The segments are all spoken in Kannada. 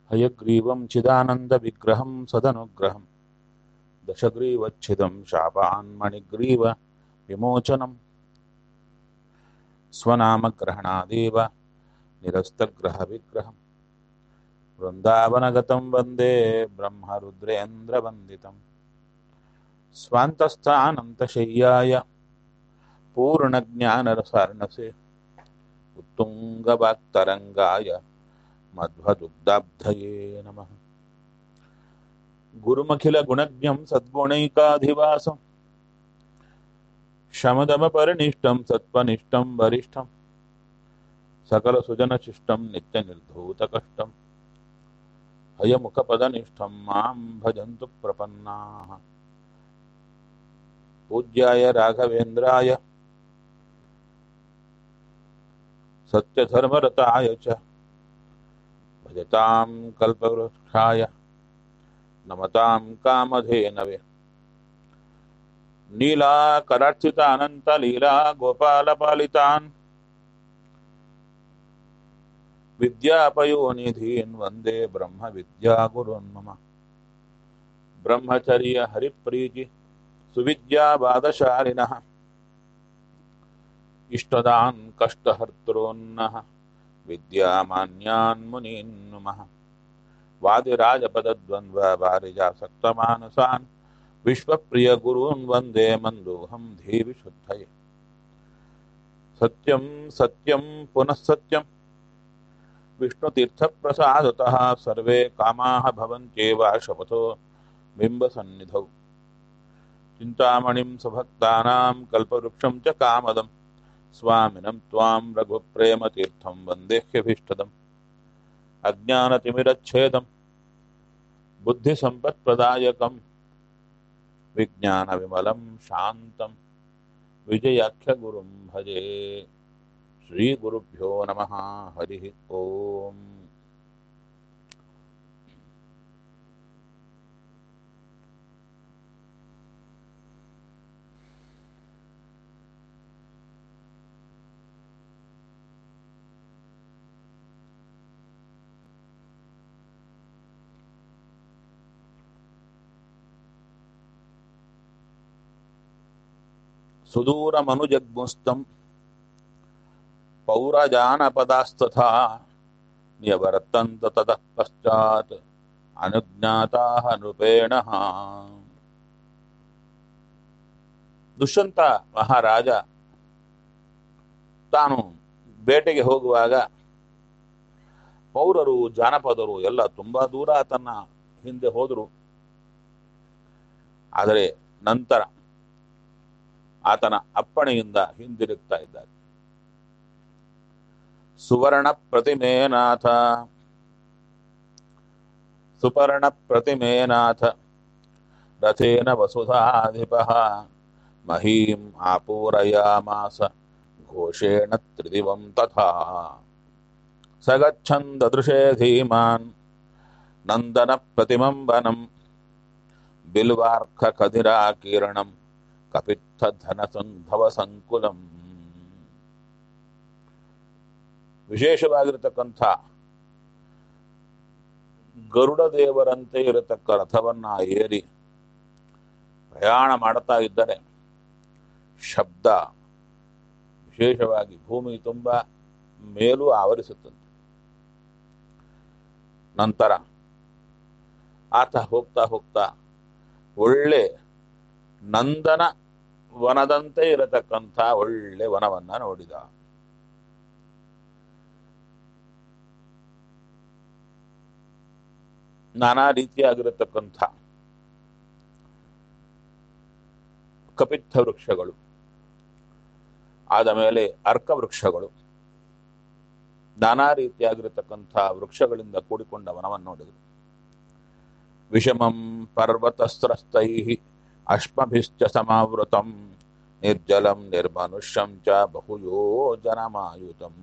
हयग्रीवं चिदानन्दविग्रहं सदनुग्रहं दशग्रीवच्छिदं शापान्मणिग्रीव विमोचनं स्वनामग्रहणादेव निरस्तग्रहविग्रहम् वृन्दावनगतं वन्दे ब्रह्मरुद्रेन्द्रवन्दितम् स्वान्तस्थानन्तशय्याय पूर्णज्ञानरसार्णसे उत्तुङ्गवाक्तरङ्गाय मध्वदुग्धाब्धये नमः गुरुमखिलगुणज्ञं सद्गुणैकाधिवासं शमदमपरिनिष्टं सत्त्वनिष्ठं वरिष्ठं सकलसुजनशिष्टं नित्यनिर्धूतकष्टं हयमुखपदनिष्ठं मां भजन्तु प्रपन्नाः पूज्याय राघवेन्द्राय सत्यधर्मरताय च भजतां कल्पवृक्षाय नमतां कामधेनवे नीलाकरार्चितानन्तलीला गोपालपालितान् विद्यापयोनिधीन् वन्दे ब्रह्मविद्यागुरुन् मम ब्रह्मचर्य हरिप्रीति सुविद्यावादशालिनः इष्टदान् कष्टहर्तॄन्नः विद्यामान्यान् मुनीन् नुमः वादिराजपदद्वन्द्ववारिजासक्तमानसान् विश्वप्रियगुरून् वन्दे मन्दोऽहं धीविशुद्धये सत्यं सत्यं पुनः सत्यं विष्णुतीर्थप्रसादतः सर्वे कामाः भवन्त्येव शपथो बिम्बसन्निधौ चिन्तामणिं सुभक्तानां कल्पवृक्षं च कामदं स्वामिनं त्वां रघुप्रेमतीर्थं वन्देह्यभीष्टदम् अज्ञानतिमिरच्छेदं बुद्धिसम्पत्प्रदायकं विज्ञानविमलं शान्तं विजयाख्यगुरुं भजे श्रीगुरुभ्यो नमः हरिः ओम् सुदूरमनुजग्मुस्तं पौरजानपदास्तथा न्यवर्तन्त ततः पश्चात् अनुज्ञाताः नृपेणः ದುಷ್ಯಂತ ಮಹಾರಾಜ ತಾನು ಬೇಟೆಗೆ ಹೋಗುವಾಗ ಪೌರರು ಜಾನಪದರು ಎಲ್ಲ ತುಂಬಾ ದೂರ ತನ್ನ ಹಿಂದೆ ಹೋದರು ಆದರೆ ನಂತರ ಆತನ ಅಪ್ಪಣೆಯಿಂದ ಹಿಂದಿರುಗ್ತಾ ಇದ್ದಾರೆ ಸುವರ್ಣ ಪ್ರತಿಮೇನಾಥ ಸುಪರ್ಣ ಪ್ರತಿಮೇನಾಥ ರಥೇನ ವಸುಧಾಧಿಪ ಮಹೀಂ ಆಪೂರಯಾಮಾಸ ಘೋಷೇಣ ತ್ರಿದಿವಂ ತಥಾ ಸಗಚ್ಛನ್ ದದೃಶೇ ಧೀಮಾನ್ ನಂದನ ಪ್ರತಿಮಂ ವನಂ ಬಿಲ್ವಾರ್ಕ ಕದಿರಾಕೀರ್ಣಂ ಕಪಿತ್ಥ ಧನ ಸಂಭವ ಸಂಕುಲಂ ವಿಶೇಷವಾಗಿರತಕ್ಕಂಥ ಗರುಡ ದೇವರಂತೆ ಇರತಕ್ಕ ರಥವನ್ನ ಏರಿ ಪ್ರಯಾಣ ಮಾಡುತ್ತಾ ಇದ್ದರೆ ಶಬ್ದ ವಿಶೇಷವಾಗಿ ಭೂಮಿ ತುಂಬ ಮೇಲೂ ಆವರಿಸುತ್ತಂತೆ ನಂತರ ಆತ ಹೋಗ್ತಾ ಹೋಗ್ತಾ ಒಳ್ಳೆ ನಂದನ ವನದಂತೆ ಇರತಕ್ಕಂಥ ಒಳ್ಳೆ ವನವನ್ನ ನೋಡಿದ ನಾನಾ ರೀತಿಯಾಗಿರತಕ್ಕಂಥ ಕಪಿತ್ಥ ವೃಕ್ಷಗಳು ಆದ ಮೇಲೆ ಅರ್ಕ ವೃಕ್ಷಗಳು ನಾನಾ ರೀತಿಯಾಗಿರತಕ್ಕಂಥ ವೃಕ್ಷಗಳಿಂದ ಕೂಡಿಕೊಂಡ ವನವನ್ನು ನೋಡಿದರು ವಿಷಮಂ ಪರ್ವತಸ್ತ್ರಸ್ತೈ ಅಶ್ಮಭಿಶ್ಚ ಸಮಾವೃತಂ ನಿರ್ಜಲಂ ನಿರ್ಮನುಷ್ಯಂ ಚ ಬಹುಯೋಜನಮಾಯುತಂ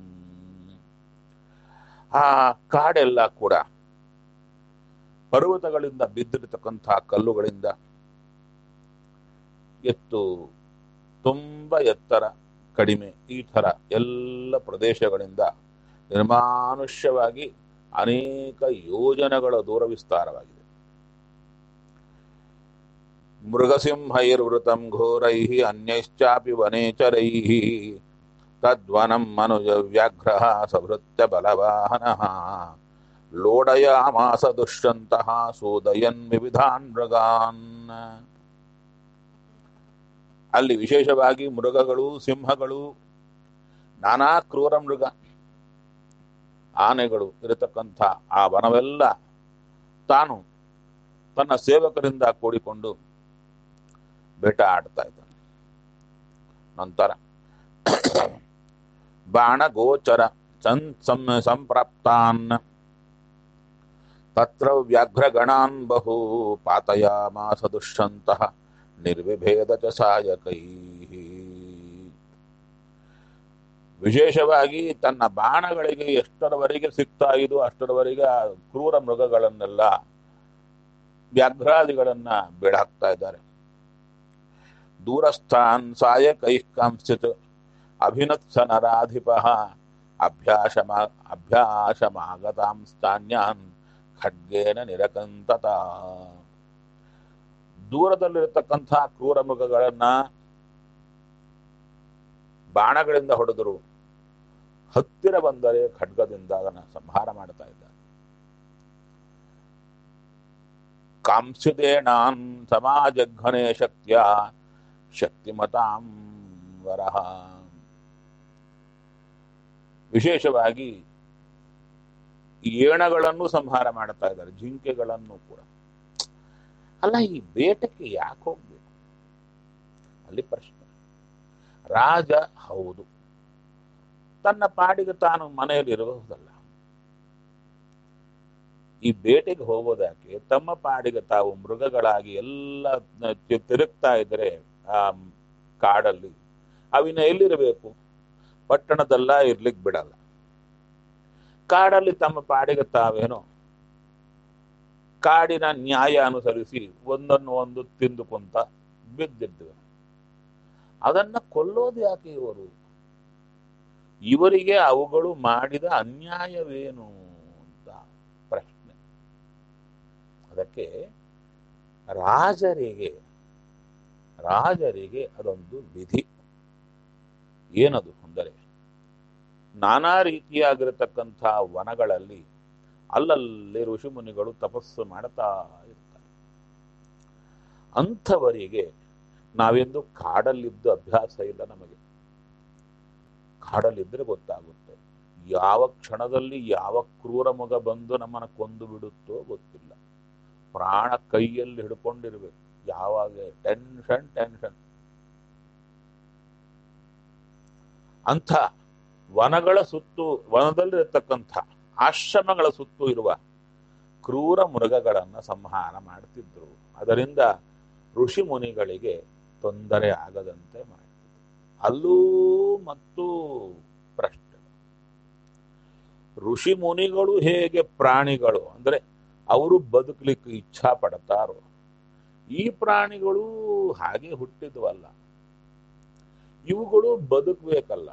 ಆ ಕಾಡೆಲ್ಲ ಕೂಡ ಪರ್ವತಗಳಿಂದ ಬಿದ್ದಿರತಕ್ಕಂಥ ಕಲ್ಲುಗಳಿಂದ ಎತ್ತು ತುಂಬ ಎತ್ತರ ಕಡಿಮೆ ಈ ಥರ ಎಲ್ಲ ಪ್ರದೇಶಗಳಿಂದ ನಿರ್ಮಾನುಷ್ಯವಾಗಿ ಅನೇಕ ಯೋಜನೆಗಳ ದೂರ ವಿಸ್ತಾರವಾಗಿದೆ ಮೃಗಸಿಂಹೈರ್ವೃತಂ ಘೋರೈ ಅನ್ಯಶ್ಚಾಪಿ ವನೇಚರೈ ತದ್ವನಂ ಮನುಜ ವ್ಯಾಘ್ರ ಸಭೃತ್ಯ ಬಲವಾಹನ ಲೋಡಯಾಮಾಸ ದುಷ್ಯಂತಹ ಸೂದಯನ್ ವಿವಿಧಾನ್ ಮೃಗಾನ್ ಅಲ್ಲಿ ವಿಶೇಷವಾಗಿ ಮೃಗಗಳು ಸಿಂಹಗಳು ನಾನಾ ಕ್ರೂರ ಮೃಗ ಆನೆಗಳು ಇರತಕ್ಕಂಥ ಆ ವನವೆಲ್ಲ ತಾನು ತನ್ನ ಸೇವಕರಿಂದ ಕೂಡಿಕೊಂಡು ಬೇಟ ಆಡ್ತಾ ಇದ್ದಾನೆ ನಂತರ ಬಾಣಗೋಚರ ಸಂ ಸಂ- ಸಂಪ್ರಾಪ್ತಾನ್ ತತ್ರ ವ್ಯಾಘ್ರಗಣಾನ್ ಬಹು ಪಾತಯಾಮಾಸ ದುಷ್ಯಂತಃ ನಿರ್ವಿಭೇದ ಚ ಸಾಯಕೈ ವಿಶೇಷವಾಗಿ ತನ್ನ ಬಾಣಗಳಿಗೆ ಎಷ್ಟರವರೆಗೆ ಸಿಗ್ತಾ ಇದು ಅಷ್ಟರವರೆಗೆ ಆ ಕ್ರೂರ ಮೃಗಗಳನ್ನೆಲ್ಲ ವ್ಯಾಘ್ರಾದಿಗಳನ್ನ ಬೀಳಾಕ್ತಾ ಇದ್ದಾರೆ ದೂರಸ್ಥಾನ್ ಸಾಯಕೈ ಕಾಂಶ್ಚಿತ್ ಅಭಿನತ್ಸ ನರಾಧಿಪ ಅಭ್ಯಾಸಮ ಅಭ್ಯಾಸಮಾಗತಾಂ ಸ್ಥಾನ್ಯಾನ್ ಖಡ್ಗೇನ ನಿರಕಂತತ ದೂರದಲ್ಲಿರತಕ್ಕಂಥ ಕ್ರೂರ ಮೃಗಗಳನ್ನ ಬಾಣಗಳಿಂದ ಹೊಡೆದರು ಹತ್ತಿರ ಬಂದರೆ ಖಡ್ಗದಿಂದ ಅದನ್ನ ಸಂಹಾರ ಮಾಡ್ತಾ ಇದ್ದಾರೆ ಕಾಂಸ್ಯುದೇಣಾನ್ ಸಮಾಜಘನೆ ಶಕ್ತಿಯ ಶಕ್ತಿಮತಾಂ ವರಹ ವಿಶೇಷವಾಗಿ ಏಣಗಳನ್ನು ಸಂಹಾರ ಮಾಡ್ತಾ ಇದ್ದಾರೆ ಜಿಂಕೆಗಳನ್ನು ಕೂಡ ಅಲ್ಲ ಈ ಬೇಟಕ್ಕೆ ಯಾಕೆ ಹೋಗ್ಬೇಕು ಅಲ್ಲಿ ಪ್ರಶ್ನೆ ರಾಜ ಹೌದು ತನ್ನ ಪಾಡಿಗೆ ತಾನು ಮನೆಯಲ್ಲಿ ಇರಬಹುದಲ್ಲ ಈ ಬೇಟೆಗೆ ಹೋಗೋದಕ್ಕೆ ತಮ್ಮ ಪಾಡಿಗೆ ತಾವು ಮೃಗಗಳಾಗಿ ಎಲ್ಲ ತಿ- ತಿರುಗ್ತಾ ಇದ್ರೆ ಆ ಕಾಡಲ್ಲಿ ಅವಿನ ಎಲ್ಲಿರಬೇಕು ಪಟ್ಟಣದಲ್ಲ ಇರ್ಲಿಕ್ಕೆ ಬಿಡಲ್ಲ ಕಾಡಲ್ಲಿ ತಮ್ಮ ಪಾಡಿಗೆ ತಾವೇನೋ ಕಾಡಿನ ನ್ಯಾಯ ಅನುಸರಿಸಿ ಒಂದನ್ನು ಒಂದು ತಿಂದುಕೊಂತ ಬಿದ್ದಿದ್ದೇವೆ ಅದನ್ನ ಕೊಲ್ಲೋದು ಯಾಕೆ ಇವರು ಇವರಿಗೆ ಅವುಗಳು ಮಾಡಿದ ಅನ್ಯಾಯವೇನು ಅಂತ ಪ್ರಶ್ನೆ ಅದಕ್ಕೆ ರಾಜರಿಗೆ ರಾಜರಿಗೆ ಅದೊಂದು ವಿಧಿ ಏನದು ಅಂದರೆ ನಾನಾ ರೀತಿಯಾಗಿರತಕ್ಕಂಥ ವನಗಳಲ್ಲಿ ಅಲ್ಲಲ್ಲಿ ಋಷಿಮುನಿಗಳು ತಪಸ್ಸು ಮಾಡ್ತಾ ಇರ್ತಾರೆ ಅಂಥವರಿಗೆ ನಾವೆಂದು ಕಾಡಲ್ಲಿದ್ದು ಅಭ್ಯಾಸ ಇಲ್ಲ ನಮಗೆ ಕಾಡಲ್ಲಿದ್ರೆ ಗೊತ್ತಾಗುತ್ತೆ ಯಾವ ಕ್ಷಣದಲ್ಲಿ ಯಾವ ಕ್ರೂರ ಮೃಗ ಬಂದು ನಮ್ಮನ್ನ ಕೊಂದು ಬಿಡುತ್ತೋ ಗೊತ್ತಿಲ್ಲ ಪ್ರಾಣ ಕೈಯಲ್ಲಿ ಹಿಡ್ಕೊಂಡಿರ್ಬೇಕು ಯಾವಾಗ ಟೆನ್ಷನ್ ಟೆನ್ಷನ್ ಅಂಥ ವನಗಳ ಸುತ್ತು ವನದಲ್ಲಿರತಕ್ಕಂಥ ಆಶ್ರಮಗಳ ಸುತ್ತು ಇರುವ ಕ್ರೂರ ಮೃಗಗಳನ್ನ ಸಂಹಾರ ಮಾಡ್ತಿದ್ರು ಅದರಿಂದ ಋಷಿ ಮುನಿಗಳಿಗೆ ತೊಂದರೆ ಆಗದಂತೆ ಮಾಡ್ತಿದ್ರು ಅಲ್ಲೂ ಮತ್ತು ಪ್ರಶ್ನೆ ಋಷಿ ಮುನಿಗಳು ಹೇಗೆ ಪ್ರಾಣಿಗಳು ಅಂದ್ರೆ ಅವರು ಬದುಕಲಿಕ್ಕೆ ಇಚ್ಛಾ ಪಡ್ತಾರೋ ಈ ಪ್ರಾಣಿಗಳು ಹಾಗೆ ಹುಟ್ಟಿದ್ವಲ್ಲ ಇವುಗಳು ಬದುಕಬೇಕಲ್ಲ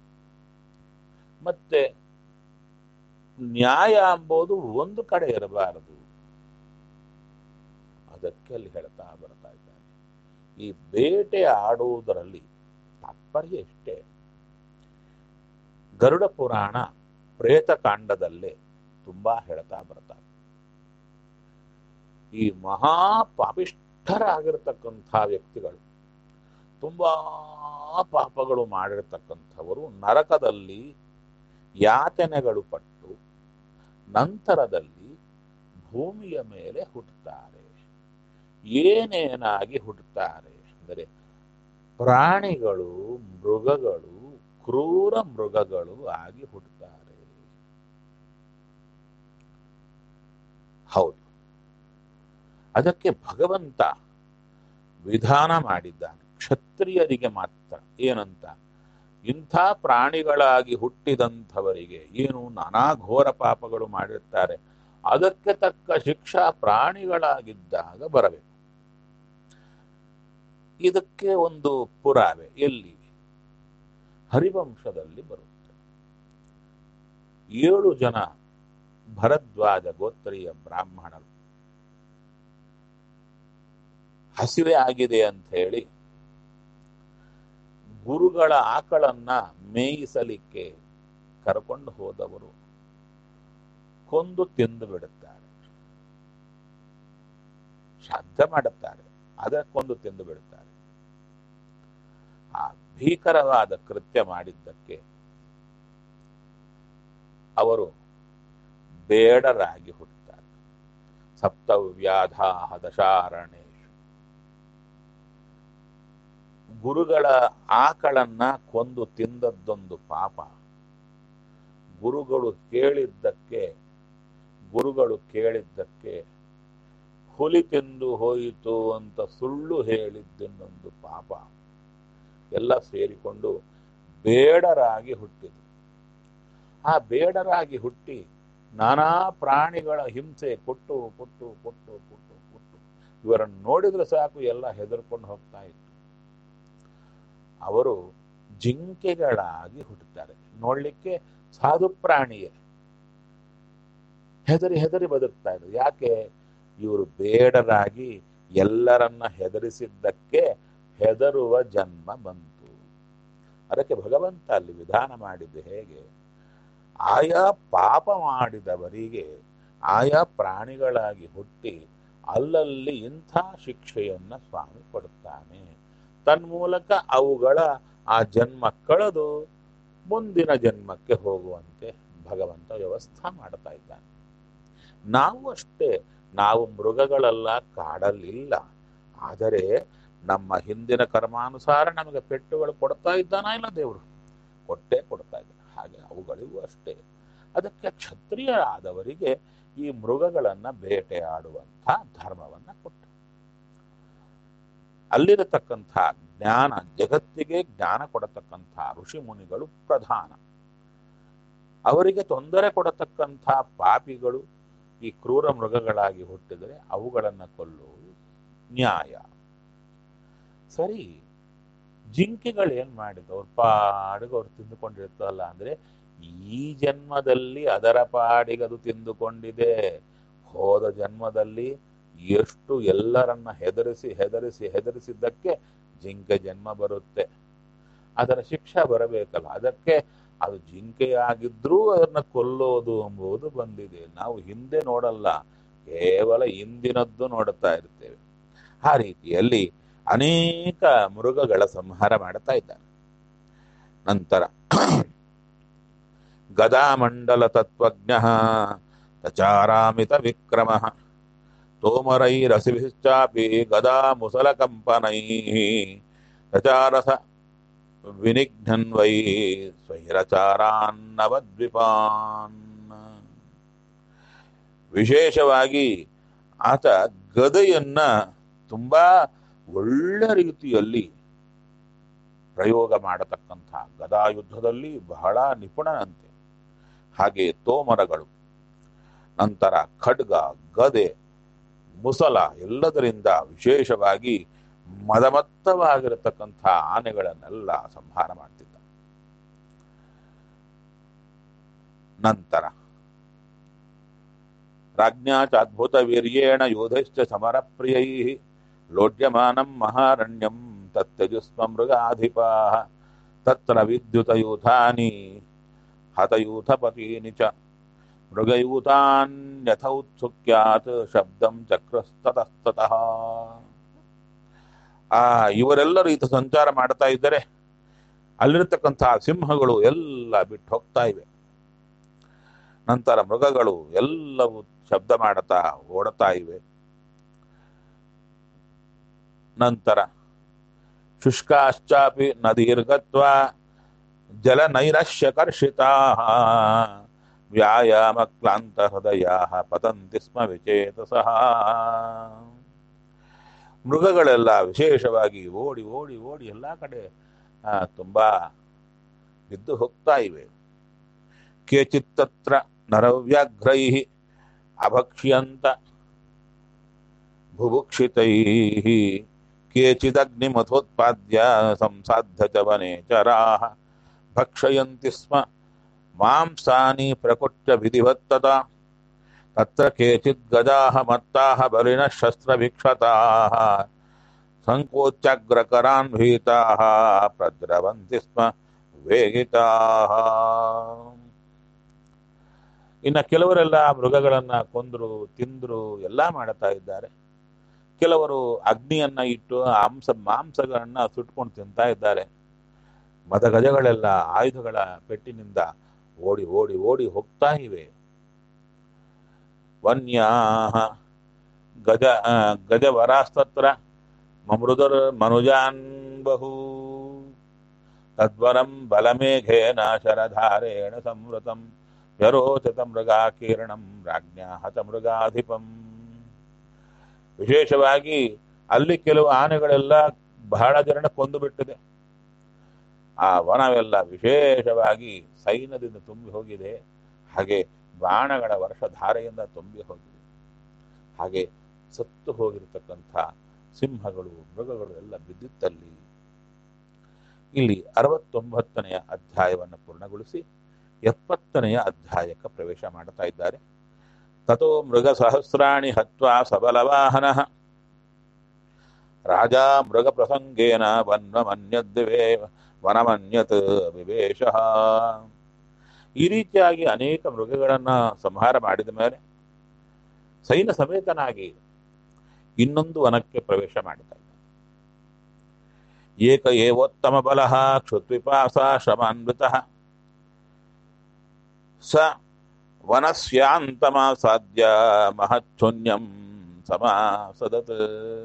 ಮತ್ತೆ ನ್ಯಾಯ ಎಂಬುದು ಒಂದು ಕಡೆ ಇರಬಾರದು ಅದಕ್ಕೆ ಅಲ್ಲಿ ಹೇಳ್ತಾ ಬರ್ತಾ ಇದ್ದಾರೆ ಈ ಬೇಟೆ ಆಡುವುದರಲ್ಲಿ ತಾತ್ಪರ್ಯ ಇಷ್ಟೇ ಗರುಡ ಪುರಾಣ ಪ್ರೇತಕಾಂಡದಲ್ಲೇ ತುಂಬಾ ಹೇಳ್ತಾ ಬರ್ತಾರೆ ಈ ಮಹಾ ಪಾಪಿಷ್ಠರಾಗಿರ್ತಕ್ಕಂಥ ವ್ಯಕ್ತಿಗಳು ತುಂಬಾ ಪಾಪಗಳು ಮಾಡಿರ್ತಕ್ಕಂಥವರು ನರಕದಲ್ಲಿ ಯಾತನೆಗಳು ಪಟ್ಟು ನಂತರದಲ್ಲಿ ಭೂಮಿಯ ಮೇಲೆ ಹುಟ್ಟುತ್ತಾರೆ ಏನೇನಾಗಿ ಹುಟ್ಟುತ್ತಾರೆ ಅಂದರೆ ಪ್ರಾಣಿಗಳು ಮೃಗಗಳು ಕ್ರೂರ ಮೃಗಗಳು ಆಗಿ ಹುಟ್ಟುತ್ತಾರೆ ಹೌದು ಅದಕ್ಕೆ ಭಗವಂತ ವಿಧಾನ ಮಾಡಿದ್ದಾನೆ ಕ್ಷತ್ರಿಯರಿಗೆ ಮಾತ್ರ ಏನಂತ ಇಂಥ ಪ್ರಾಣಿಗಳಾಗಿ ಹುಟ್ಟಿದಂಥವರಿಗೆ ಏನು ನಾನಾ ಘೋರ ಪಾಪಗಳು ಮಾಡಿರ್ತಾರೆ ಅದಕ್ಕೆ ತಕ್ಕ ಶಿಕ್ಷಾ ಪ್ರಾಣಿಗಳಾಗಿದ್ದಾಗ ಬರಬೇಕು ಇದಕ್ಕೆ ಒಂದು ಪುರಾವೆ ಎಲ್ಲಿ ಹರಿವಂಶದಲ್ಲಿ ಬರುತ್ತೆ ಏಳು ಜನ ಭರದ್ವಾಜ ಗೋತ್ರೀಯ ಬ್ರಾಹ್ಮಣರು ಹಸಿವೆ ಆಗಿದೆ ಅಂತ ಹೇಳಿ ಗುರುಗಳ ಆಕಳನ್ನ ಮೇಯಿಸಲಿಕ್ಕೆ ಕರ್ಕೊಂಡು ಹೋದವರು ಕೊಂದು ತಿಂದು ಬಿಡುತ್ತಾರೆ ಶ್ರಾದ್ದ ಮಾಡುತ್ತಾರೆ ಅದಕ್ಕೊಂದು ತಿಂದು ಬಿಡುತ್ತಾರೆ ಆ ಭೀಕರವಾದ ಕೃತ್ಯ ಮಾಡಿದ್ದಕ್ಕೆ ಅವರು ಬೇಡರಾಗಿ ಹುಟ್ಟುತ್ತಾರೆ ಸಪ್ತವ್ಯಾಧಾಹ ದಶಾರಣೇಶು ಗುರುಗಳ ಆಕಳನ್ನ ಕೊಂದು ತಿಂದದ್ದೊಂದು ಪಾಪ ಗುರುಗಳು ಕೇಳಿದ್ದಕ್ಕೆ ಗುರುಗಳು ಕೇಳಿದ್ದಕ್ಕೆ ಹುಲಿ ತಿಂದು ಹೋಯಿತು ಅಂತ ಸುಳ್ಳು ಹೇಳಿದ್ದನ್ನೊಂದು ಪಾಪ ಎಲ್ಲ ಸೇರಿಕೊಂಡು ಬೇಡರಾಗಿ ಹುಟ್ಟಿದ್ರು ಆ ಬೇಡರಾಗಿ ಹುಟ್ಟಿ ನಾನಾ ಪ್ರಾಣಿಗಳ ಹಿಂಸೆ ಕೊಟ್ಟು ಕೊಟ್ಟು ಕೊಟ್ಟು ಕೊಟ್ಟು ಕೊಟ್ಟು ಇವರನ್ನು ನೋಡಿದ್ರೆ ಸಾಕು ಎಲ್ಲ ಹೆದರ್ಕೊಂಡು ಹೋಗ್ತಾ ಇತ್ತು ಅವರು ಜಿಂಕೆಗಳಾಗಿ ಹುಟ್ಟುತ್ತಾರೆ ನೋಡ್ಲಿಕ್ಕೆ ಸಾಧು ಪ್ರಾಣಿಯೇ ಹೆದರಿ ಹೆದರಿ ಬದುಕ್ತಾ ಇದ್ರು ಯಾಕೆ ಇವರು ಬೇಡರಾಗಿ ಎಲ್ಲರನ್ನ ಹೆದರಿಸಿದ್ದಕ್ಕೆ ಹೆದರುವ ಜನ್ಮ ಬಂತು ಅದಕ್ಕೆ ಭಗವಂತ ಅಲ್ಲಿ ವಿಧಾನ ಮಾಡಿದ್ದು ಹೇಗೆ ಆಯಾ ಪಾಪ ಮಾಡಿದವರಿಗೆ ಆಯಾ ಪ್ರಾಣಿಗಳಾಗಿ ಹುಟ್ಟಿ ಅಲ್ಲಲ್ಲಿ ಇಂಥ ಶಿಕ್ಷೆಯನ್ನ ಸ್ವಾಮಿ ಕೊಡುತ್ತಾನೆ ತನ್ಮೂಲಕ ಅವುಗಳ ಆ ಜನ್ಮ ಕಳೆದು ಮುಂದಿನ ಜನ್ಮಕ್ಕೆ ಹೋಗುವಂತೆ ಭಗವಂತ ವ್ಯವಸ್ಥೆ ಮಾಡ್ತಾ ಇದ್ದಾನೆ ನಾವು ಅಷ್ಟೇ ನಾವು ಮೃಗಗಳೆಲ್ಲ ಕಾಡಲ್ಲಿಲ್ಲ ಆದರೆ ನಮ್ಮ ಹಿಂದಿನ ಕರ್ಮಾನುಸಾರ ನಮಗೆ ಪೆಟ್ಟುಗಳು ಕೊಡ್ತಾ ಇದ್ದಾನ ಇಲ್ಲ ದೇವರು ಕೊಟ್ಟೇ ಕೊಡ್ತಾ ಇದ್ದಾನೆ ಹಾಗೆ ಅವುಗಳಿಗೂ ಅಷ್ಟೇ ಅದಕ್ಕೆ ಕ್ಷತ್ರಿಯರಾದವರಿಗೆ ಈ ಮೃಗಗಳನ್ನ ಬೇಟೆಯಾಡುವಂಥ ಧರ್ಮವನ್ನ ಕೊಟ್ಟ ಅಲ್ಲಿರತಕ್ಕಂಥ ಜ್ಞಾನ ಜಗತ್ತಿಗೆ ಜ್ಞಾನ ಕೊಡತಕ್ಕಂಥ ಋಷಿ ಮುನಿಗಳು ಪ್ರಧಾನ ಅವರಿಗೆ ತೊಂದರೆ ಕೊಡತಕ್ಕಂಥ ಪಾಪಿಗಳು ಈ ಕ್ರೂರ ಮೃಗಗಳಾಗಿ ಹುಟ್ಟಿದರೆ ಅವುಗಳನ್ನು ಕೊಲ್ಲುವುದು ನ್ಯಾಯ ಸರಿ ಜಿಂಕೆಗಳು ಏನ್ ಮಾಡಿದವು ಅವ್ರ ಪಾಡಿಗೆ ಅವ್ರು ತಿಂದುಕೊಂಡಿರ್ತಲ್ಲ ಅಂದ್ರೆ ಈ ಜನ್ಮದಲ್ಲಿ ಅದರ ಪಾಡಿಗೆ ಅದು ತಿಂದುಕೊಂಡಿದೆ ಹೋದ ಜನ್ಮದಲ್ಲಿ ಎಷ್ಟು ಎಲ್ಲರನ್ನ ಹೆದರಿಸಿ ಹೆದರಿಸಿ ಹೆದರಿಸಿದ್ದಕ್ಕೆ ಜಿಂಕೆ ಜನ್ಮ ಬರುತ್ತೆ ಅದರ ಶಿಕ್ಷೆ ಬರಬೇಕಲ್ಲ ಅದಕ್ಕೆ ಅದು ಜಿಂಕೆಯಾಗಿದ್ರೂ ಅದನ್ನ ಕೊಲ್ಲೋದು ಎಂಬುದು ಬಂದಿದೆ ನಾವು ಹಿಂದೆ ನೋಡಲ್ಲ ಕೇವಲ ಇಂದಿನದ್ದು ನೋಡುತ್ತಾ ಇರ್ತೇವೆ ಆ ರೀತಿಯಲ್ಲಿ ಅನೇಕ ಮೃಗಗಳ ಸಂಹಾರ ಮಾಡ್ತಾ ಇದ್ದಾನೆ ನಂತರ ಗದಾಮಂಡಲ ತತ್ವಜ್ಞ ತಚಾರಾಮಿತ ವಿಕ್ರಮ ತೋಮರೈರಸಿಭಿಶ್ಚಾಪಿ ಗದಾ ಮುಸಲ ಕಂಪನೈ ತಚಾರಸ ವಿನಿಘ್ನನ್ವೈ ಸ್ವೈರಚಾರಾನ್ನವದ್ವಿಪಾನ್ ವಿಶೇಷವಾಗಿ ಆತ ಗದೆಯನ್ನ ತುಂಬಾ ಒಳ್ಳೆ ರೀತಿಯಲ್ಲಿ ಪ್ರಯೋಗ ಮಾಡತಕ್ಕಂಥ ಗದಾ ಯುದ್ಧದಲ್ಲಿ ಬಹಳ ನಿಪುಣನಂತೆ ಹಾಗೆ ತೋಮರಗಳು ನಂತರ ಖಡ್ಗ ಗದೆ ಮುಸಲ ಎಲ್ಲದರಿಂದ ವಿಶೇಷವಾಗಿ ಮದಮತ್ತವಾಗಿರತಕ್ಕಂಥ ಆನೆಗಳನ್ನೆಲ್ಲ ಸಂಹಾರ ಮಾಡ್ತಿದ್ದ ನಂತರ ರಾಜ್ಞಾ ಚಾದ್ಭುತ ವೀರ್ಯೇಣ ಯೋಧಶ್ಚ ಸಮರ ಪ್ರಿಯೈ ಲೋಡ್ಯಮಾನಂ ಮಹಾರಣ್ಯಂ ತತ್ಯಜುಸ್ಮ ಮೃಗಾಧಿಪಾ ತತ್ರ ವಿದ್ಯುತಯೂಥಾನಿ ಹತಯೂಥಪತೀನಿ ಚ ಮೃಗಯೂತಾನ್ಯಥೌತ್ಸುಕ್ಯಾತ್ ಶಬ್ದಂ ಚಕ್ರಸ್ತತಸ್ತತಃ ಆ ಇವರೆಲ್ಲರೂ ಈತ ಸಂಚಾರ ಮಾಡ್ತಾ ಇದ್ದರೆ ಅಲ್ಲಿರ್ತಕ್ಕಂತಹ ಸಿಂಹಗಳು ಎಲ್ಲ ಬಿಟ್ಟು ಹೋಗ್ತಾ ಇವೆ ನಂತರ ಮೃಗಗಳು ಎಲ್ಲವೂ ಶಬ್ದ ಮಾಡುತ್ತಾ ಓಡುತ್ತಾ ಇವೆ ನಂತರ ಶುಷ್ಕಾಶ್ಚಾಪಿ ನದೀರ್ಗತ್ವ ಜಲ ನೈರಶ್ಯಕರ್ಷಿತಾ ವ್ಯಾಯಾಮ ಕ್ಲಾಂತ ಹೃದಯ ಪತಂತಿ ಸ್ಮ ವಿಚೇತಸಃ ಮೃಗಗಳೆಲ್ಲ ವಿಶೇಷವಾಗಿ ಓಡಿ ಓಡಿ ಓಡಿ ಎಲ್ಲ ಕಡೆ ಆ, ತುಂಬಾ ಬಿದ್ದು ಹೋಗ್ತಾ ಇವೆ ಕೇಚಿತ್ತತ್ರ ನರವ್ಯಾಘ್ರೈ ಅಭಕ್ಷ್ಯಂತ ಬುಭುಕ್ಷಿತೈ ಕೇಚಿದಗ್ನಿಮಥೋತ್ಪಾದ್ಯ ಸಂಸಾಧ್ಯ ಚ ವನೇಚರಾ ಭಕ್ಷಯಂತಿ ಸ್ಮ ಮಾಂಸಾನಿ ಪ್ರಕುಟ್ಯ ವಿಧಿವತ್ತತ ತತ್ರ ಕೇಚಿತ್ ಗಜಾಹ ಮತ್ತಾಹ ಬಲಿನ ಶಸ್ತ್ರಭಿಕ್ಷತಾಹ ಸಂಕೋಚ್ಯಗ್ರಕರಾನ್ ಭೀತಾಹ ಪ್ರದ್ರವಂತಿ ಸ್ಮ ವೇಗಿತಾಹ ಇನ್ನ ಕೆಲವರೆಲ್ಲ ಮೃಗಗಳನ್ನ ಕೊಂದ್ರು ತಿಂದ್ರು ಎಲ್ಲಾ ಮಾಡ್ತಾ ಇದ್ದಾರೆ ಕೆಲವರು ಅಗ್ನಿಯನ್ನ ಇಟ್ಟು ಮಾಂಸ ಮಾಂಸಗಳನ್ನ ಸುಟ್ಕೊಂಡು ತಿಂತಾ ಇದ್ದಾರೆ ಮದಗಜಗಳೆಲ್ಲ ಆಯುಧಗಳ ಪೆಟ್ಟಿನಿಂದ ಓಡಿ ಓಡಿ ಓಡಿ ಹೋಗ್ತಾ ಇವೆ ವನ್ಯಾ ಗಜ ಆ, ಗಜವರಾಸ್ತತ್ರ ಮಮೃದುರ್ ಮನುಜಾನ್ ಬಹು ತದ್ವರಂ ಬಲಮೇಘೇನ ಶರಧಾರೇಣ ಸಂವೃತಂ ವ್ಯರೋಚತ ಮೃಗಾಕೀರ್ಣಂ ರಾಜ್ಞಾ ಹತ ಮೃಗಾಧಿಪಂ ವಿಶೇಷವಾಗಿ ಅಲ್ಲಿ ಕೆಲವು ಆನೆಗಳೆಲ್ಲ ಬಹಳ ಜನ ಕೊಂದು ಬಿಟ್ಟಿದೆ ಆ ವನವೆಲ್ಲ ವಿಶೇಷವಾಗಿ ಸೈನ್ಯದಿಂದ ತುಂಬಿ ಹೋಗಿದೆ ಹಾಗೆ ಬಾಣಗಳ ವರ್ಷಧಾರೆಯಿಂದ ತುಂಬಿ ಹೋಗಿದೆ ಹಾಗೆ ಸತ್ತು ಹೋಗಿರತಕ್ಕಂಥ ಸಿಂಹಗಳು ಮೃಗಗಳು ಎಲ್ಲ ಬಿದ್ದಿತ್ತಲ್ಲಿ ಇಲ್ಲಿ ಅರವತ್ತೊಂಬತ್ತನೆಯ ಅಧ್ಯಾಯವನ್ನು ಪೂರ್ಣಗೊಳಿಸಿ ಎಪ್ಪತ್ತನೆಯ ಅಧ್ಯಾಯಕ್ಕೆ ಪ್ರವೇಶ ಮಾಡ್ತಾ ಇದ್ದಾರೆ ತಥೋ ಮೃಗ ಸಹಸ್ರಾಣಿ ಹತ್ವಾ ಸಬಲವಾಹನ ರಾಜ ಮೃಗ ಪ್ರಸಂಗೇನ ವನ್ವಮನ್ಯದ್ವೇ ವನಮನ್ಯತ್ ವಿವೇಶ ಈ ರೀತಿಯಾಗಿ ಅನೇಕ ಮೃಗಗಳನ್ನ ಸಂಹಾರ ಮಾಡಿದ ಮೇಲೆ ಸೈನ್ಯ ಸಮೇತನಾಗಿ ಇನ್ನೊಂದು ವನಕ್ಕೆ ಪ್ರವೇಶ ಮಾಡ್ತಾ ಇದ್ದ ಏಕ ಏವೋತ್ತಮ ಬಲ ಕ್ಷುತ್ವಿಪಾಸ ಶ್ರಮಾನ್ವಿತ ಸ ವನಸ್ಯಾಂತಮಾಸಾದ್ಯ ಮಹಚ್ಛೂನ್ಯಂ ಸಮಾಸದತ್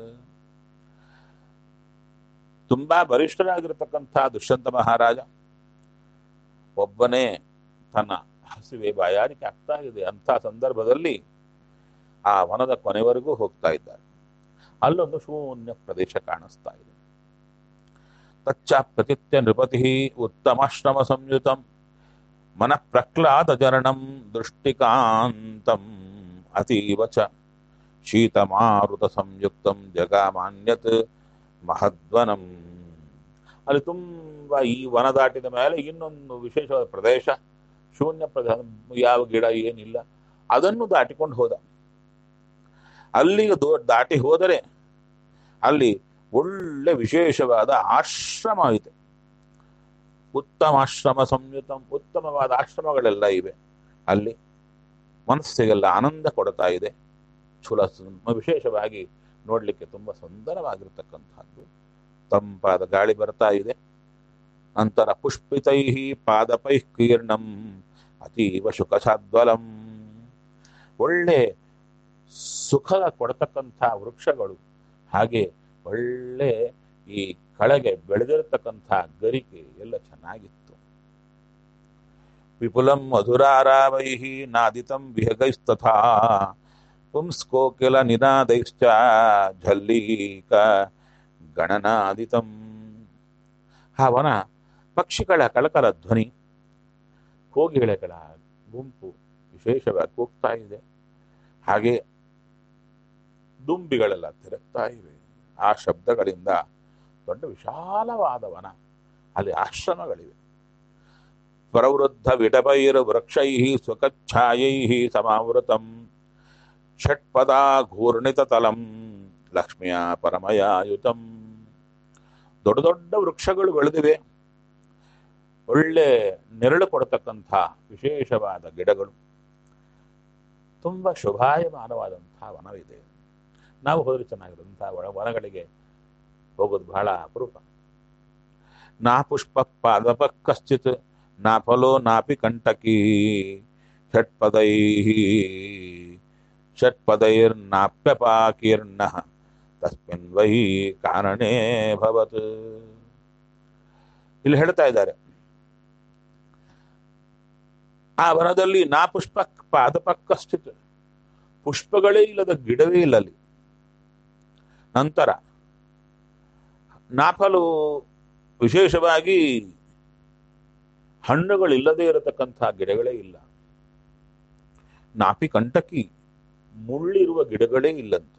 ತುಂಬಾ ಬಲಿಷ್ಠರಾಗಿರತಕ್ಕಂಥ ದುಷ್ಯಂತ ಮಹಾರಾಜ ಒಬ್ಬನೇ ತನ್ನ ಹಸಿವೆ ಬಾಯಾರಿಕೆ ಆಗ್ತಾ ಇದೆ ಅಂಥ ಸಂದರ್ಭದಲ್ಲಿ ಆ ವನದ ಕೊನೆವರೆಗೂ ಹೋಗ್ತಾ ಇದ್ದಾರೆ ಅಲ್ಲೊಂದು ಶೂನ್ಯ ಪ್ರದೇಶ ಕಾಣಿಸ್ತಾ ಇದೆ ತಚ್ಚ ಪ್ರತಿತ್ಯ ನೃಪತಿ ಉತ್ತಮಾಶ್ರಮ ಸಂಯುತಂ ಮನ ಪ್ರಹ್ಲಾದ ಚರಣಂ ದೃಷ್ಟಿಕಾಂತಂ ಅತೀವ ಚ ಶೀತಮಾರುತ ಸಂಯುಕ್ತಂ ಜಗಾಮಾನ್ಯತ್ ಮಹದ್ವನಂ ಅಲ್ಲಿ ತುಂಬಾ ಈ ವನ ದಾಟಿದ ಮೇಲೆ ಇನ್ನೊಂದು ವಿಶೇಷವಾದ ಪ್ರದೇಶ ಶೂನ್ಯ ಪ್ರದೇಶ ಯಾವ ಗಿಡ ಏನಿಲ್ಲ ಅದನ್ನು ದಾಟಿಕೊಂಡು ಹೋದ ಅಲ್ಲಿಗೆ ದೋ ದಾಟಿ ಹೋದರೆ ಅಲ್ಲಿ ಒಳ್ಳೆ ವಿಶೇಷವಾದ ಆಶ್ರಮ ಇದೆ ಉತ್ತಮಾಶ್ರಮ ಸಂಯುತ ಉತ್ತಮವಾದ ಆಶ್ರಮಗಳೆಲ್ಲ ಇವೆ ಅಲ್ಲಿ ಮನಸ್ಸಿಗೆಲ್ಲ ಆನಂದ ಕೊಡ್ತಾ ಇದೆ ಚುಲ ವಿಶೇಷವಾಗಿ ನೋಡ್ಲಿಕ್ಕೆ ತುಂಬಾ ಸುಂದರವಾಗಿರ್ತಕ್ಕಂಥದ್ದು ತಂಪಾದ ಗಾಳಿ ಬರ್ತಾ ಇದೆ ನಂತರ ಪುಷ್ಪಿತೈ ಪಾದಪೈ ಕೀರ್ಣಂ ಅತೀವ ಶುಕಸಾದ್ವಲಂ ಒಳ್ಳೆ ಸುಖ ಕೊಡತಕ್ಕಂಥ ವೃಕ್ಷಗಳು ಹಾಗೆ ಒಳ್ಳೆ ಈ ಕಳೆಗೆ ಬೆಳೆದಿರತಕ್ಕಂಥ ಗರಿಕೆ ಎಲ್ಲ ಚೆನ್ನಾಗಿತ್ತು ವಿಪುಲಂ ಮಧುರಾರಾವೈ ನಾದಿತಂ ವಿಹಗೈಸ್ತಥಾ ಪುಂಸ್ಕೋಕಿಲ ನಿನಾದೈಶ್ಚ ಝಲ್ಲೀಕ ಗಣನಾದಿತಂ ಅವನ ಪಕ್ಷಿಗಳ ಕಳಕಲ ಧ್ವನಿ ಕೋಗಿಲೆಗಳ ಗುಂಪು ವಿಶೇಷವಾಗಿ ಕೂಗ್ತಾ ಇದೆ ಹಾಗೆ ದುಂಬಿಗಳೆಲ್ಲ ತಿರುಗ್ತಾ ಇವೆ ಆ ಶಬ್ದಗಳಿಂದ ದೊಡ್ಡ ವಿಶಾಲವಾದ ವನ ಅಲ್ಲಿ ಆಶ್ರಮಗಳಿವೆ ಪ್ರವೃದ್ಧ ವಿಟಪೈರ್ ವೃಕ್ಷೈ ಸ್ವಕಚ್ಛಾಯೈ ಸಮಾವೃತಂ ಷಟ್ಪದಾ ಘೂರ್ಣಿತ ತಲಂ ಲಕ್ಷ್ಮಿಯ ಪರಮಯಾಯುತಂ ದೊಡ್ಡ ದೊಡ್ಡ ವೃಕ್ಷಗಳು ಬೆಳೆದಿವೆ ಒಳ್ಳೆ ನೆರಳು ಕೊಡತಕ್ಕಂಥ ವಿಶೇಷವಾದ ಗಿಡಗಳು ತುಂಬಾ ಶುಭಾಯಮಾನವಾದಂತಹ ವನವಿದೆ ನಾವು ಹೋದ್ರೆ ಚೆನ್ನಾಗಿರುವಂತಹ ಒಳ ವನಗಳಿಗೆ ಹೋಗೋದು ಬಹಳ ಅಪರೂಪ ನಾ ಪುಷ್ಪ ಪಾದಪ ಕಶ್ಚಿತ್ ನಾ ಫಲೋ ನಾಪಿ ಕಂಟಕಿ ಷಟ್ಪದೈ ಷಟ್ಪದೈರ್ನಾಪ್ಯಪಾಕೀರ್ಣ ತಸ್ಮಿನ್ ವೈ ಕಾರಣೇ ಭವತ್ ಇಲ್ಲಿ ಹೇಳ್ತಾ ಇದ್ದಾರೆ ಆ ವನದಲ್ಲಿ ನಾ ಪುಷ್ಪ ಪಾದಪಕ್ಕಷ್ಟಿತ್ ಪುಷ್ಪಗಳೇ ಇಲ್ಲದ ಗಿಡವೇ ಇಲ್ಲ ಅಲ್ಲಿ ನಂತರ ನಾಫಲು ವಿಶೇಷವಾಗಿ ಹಣ್ಣುಗಳಿಲ್ಲದೆ ಇರತಕ್ಕಂಥ ಗಿಡಗಳೇ ಇಲ್ಲ ನಾಪಿ ಕಂಟಕಿ ಮುಳ್ಳಿರುವ ಗಿಡಗಳೇ ಇಲ್ಲಂತೆ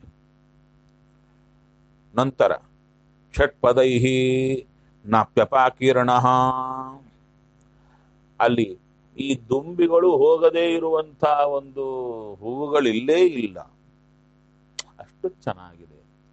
ನಂತರ ಷಟ್ಪದೈ ನಾಪ್ಯಪಾಕೀರ್ಣ ಅಲ್ಲಿ ಈ ದುಂಬಿಗಳು ಹೋಗದೇ ಇರುವಂತ ಒಂದು ಹೂವುಗಳಿಲ್ಲೇ ಇಲ್ಲ ಅಷ್ಟು ಚೆನ್ನಾಗಿದೆ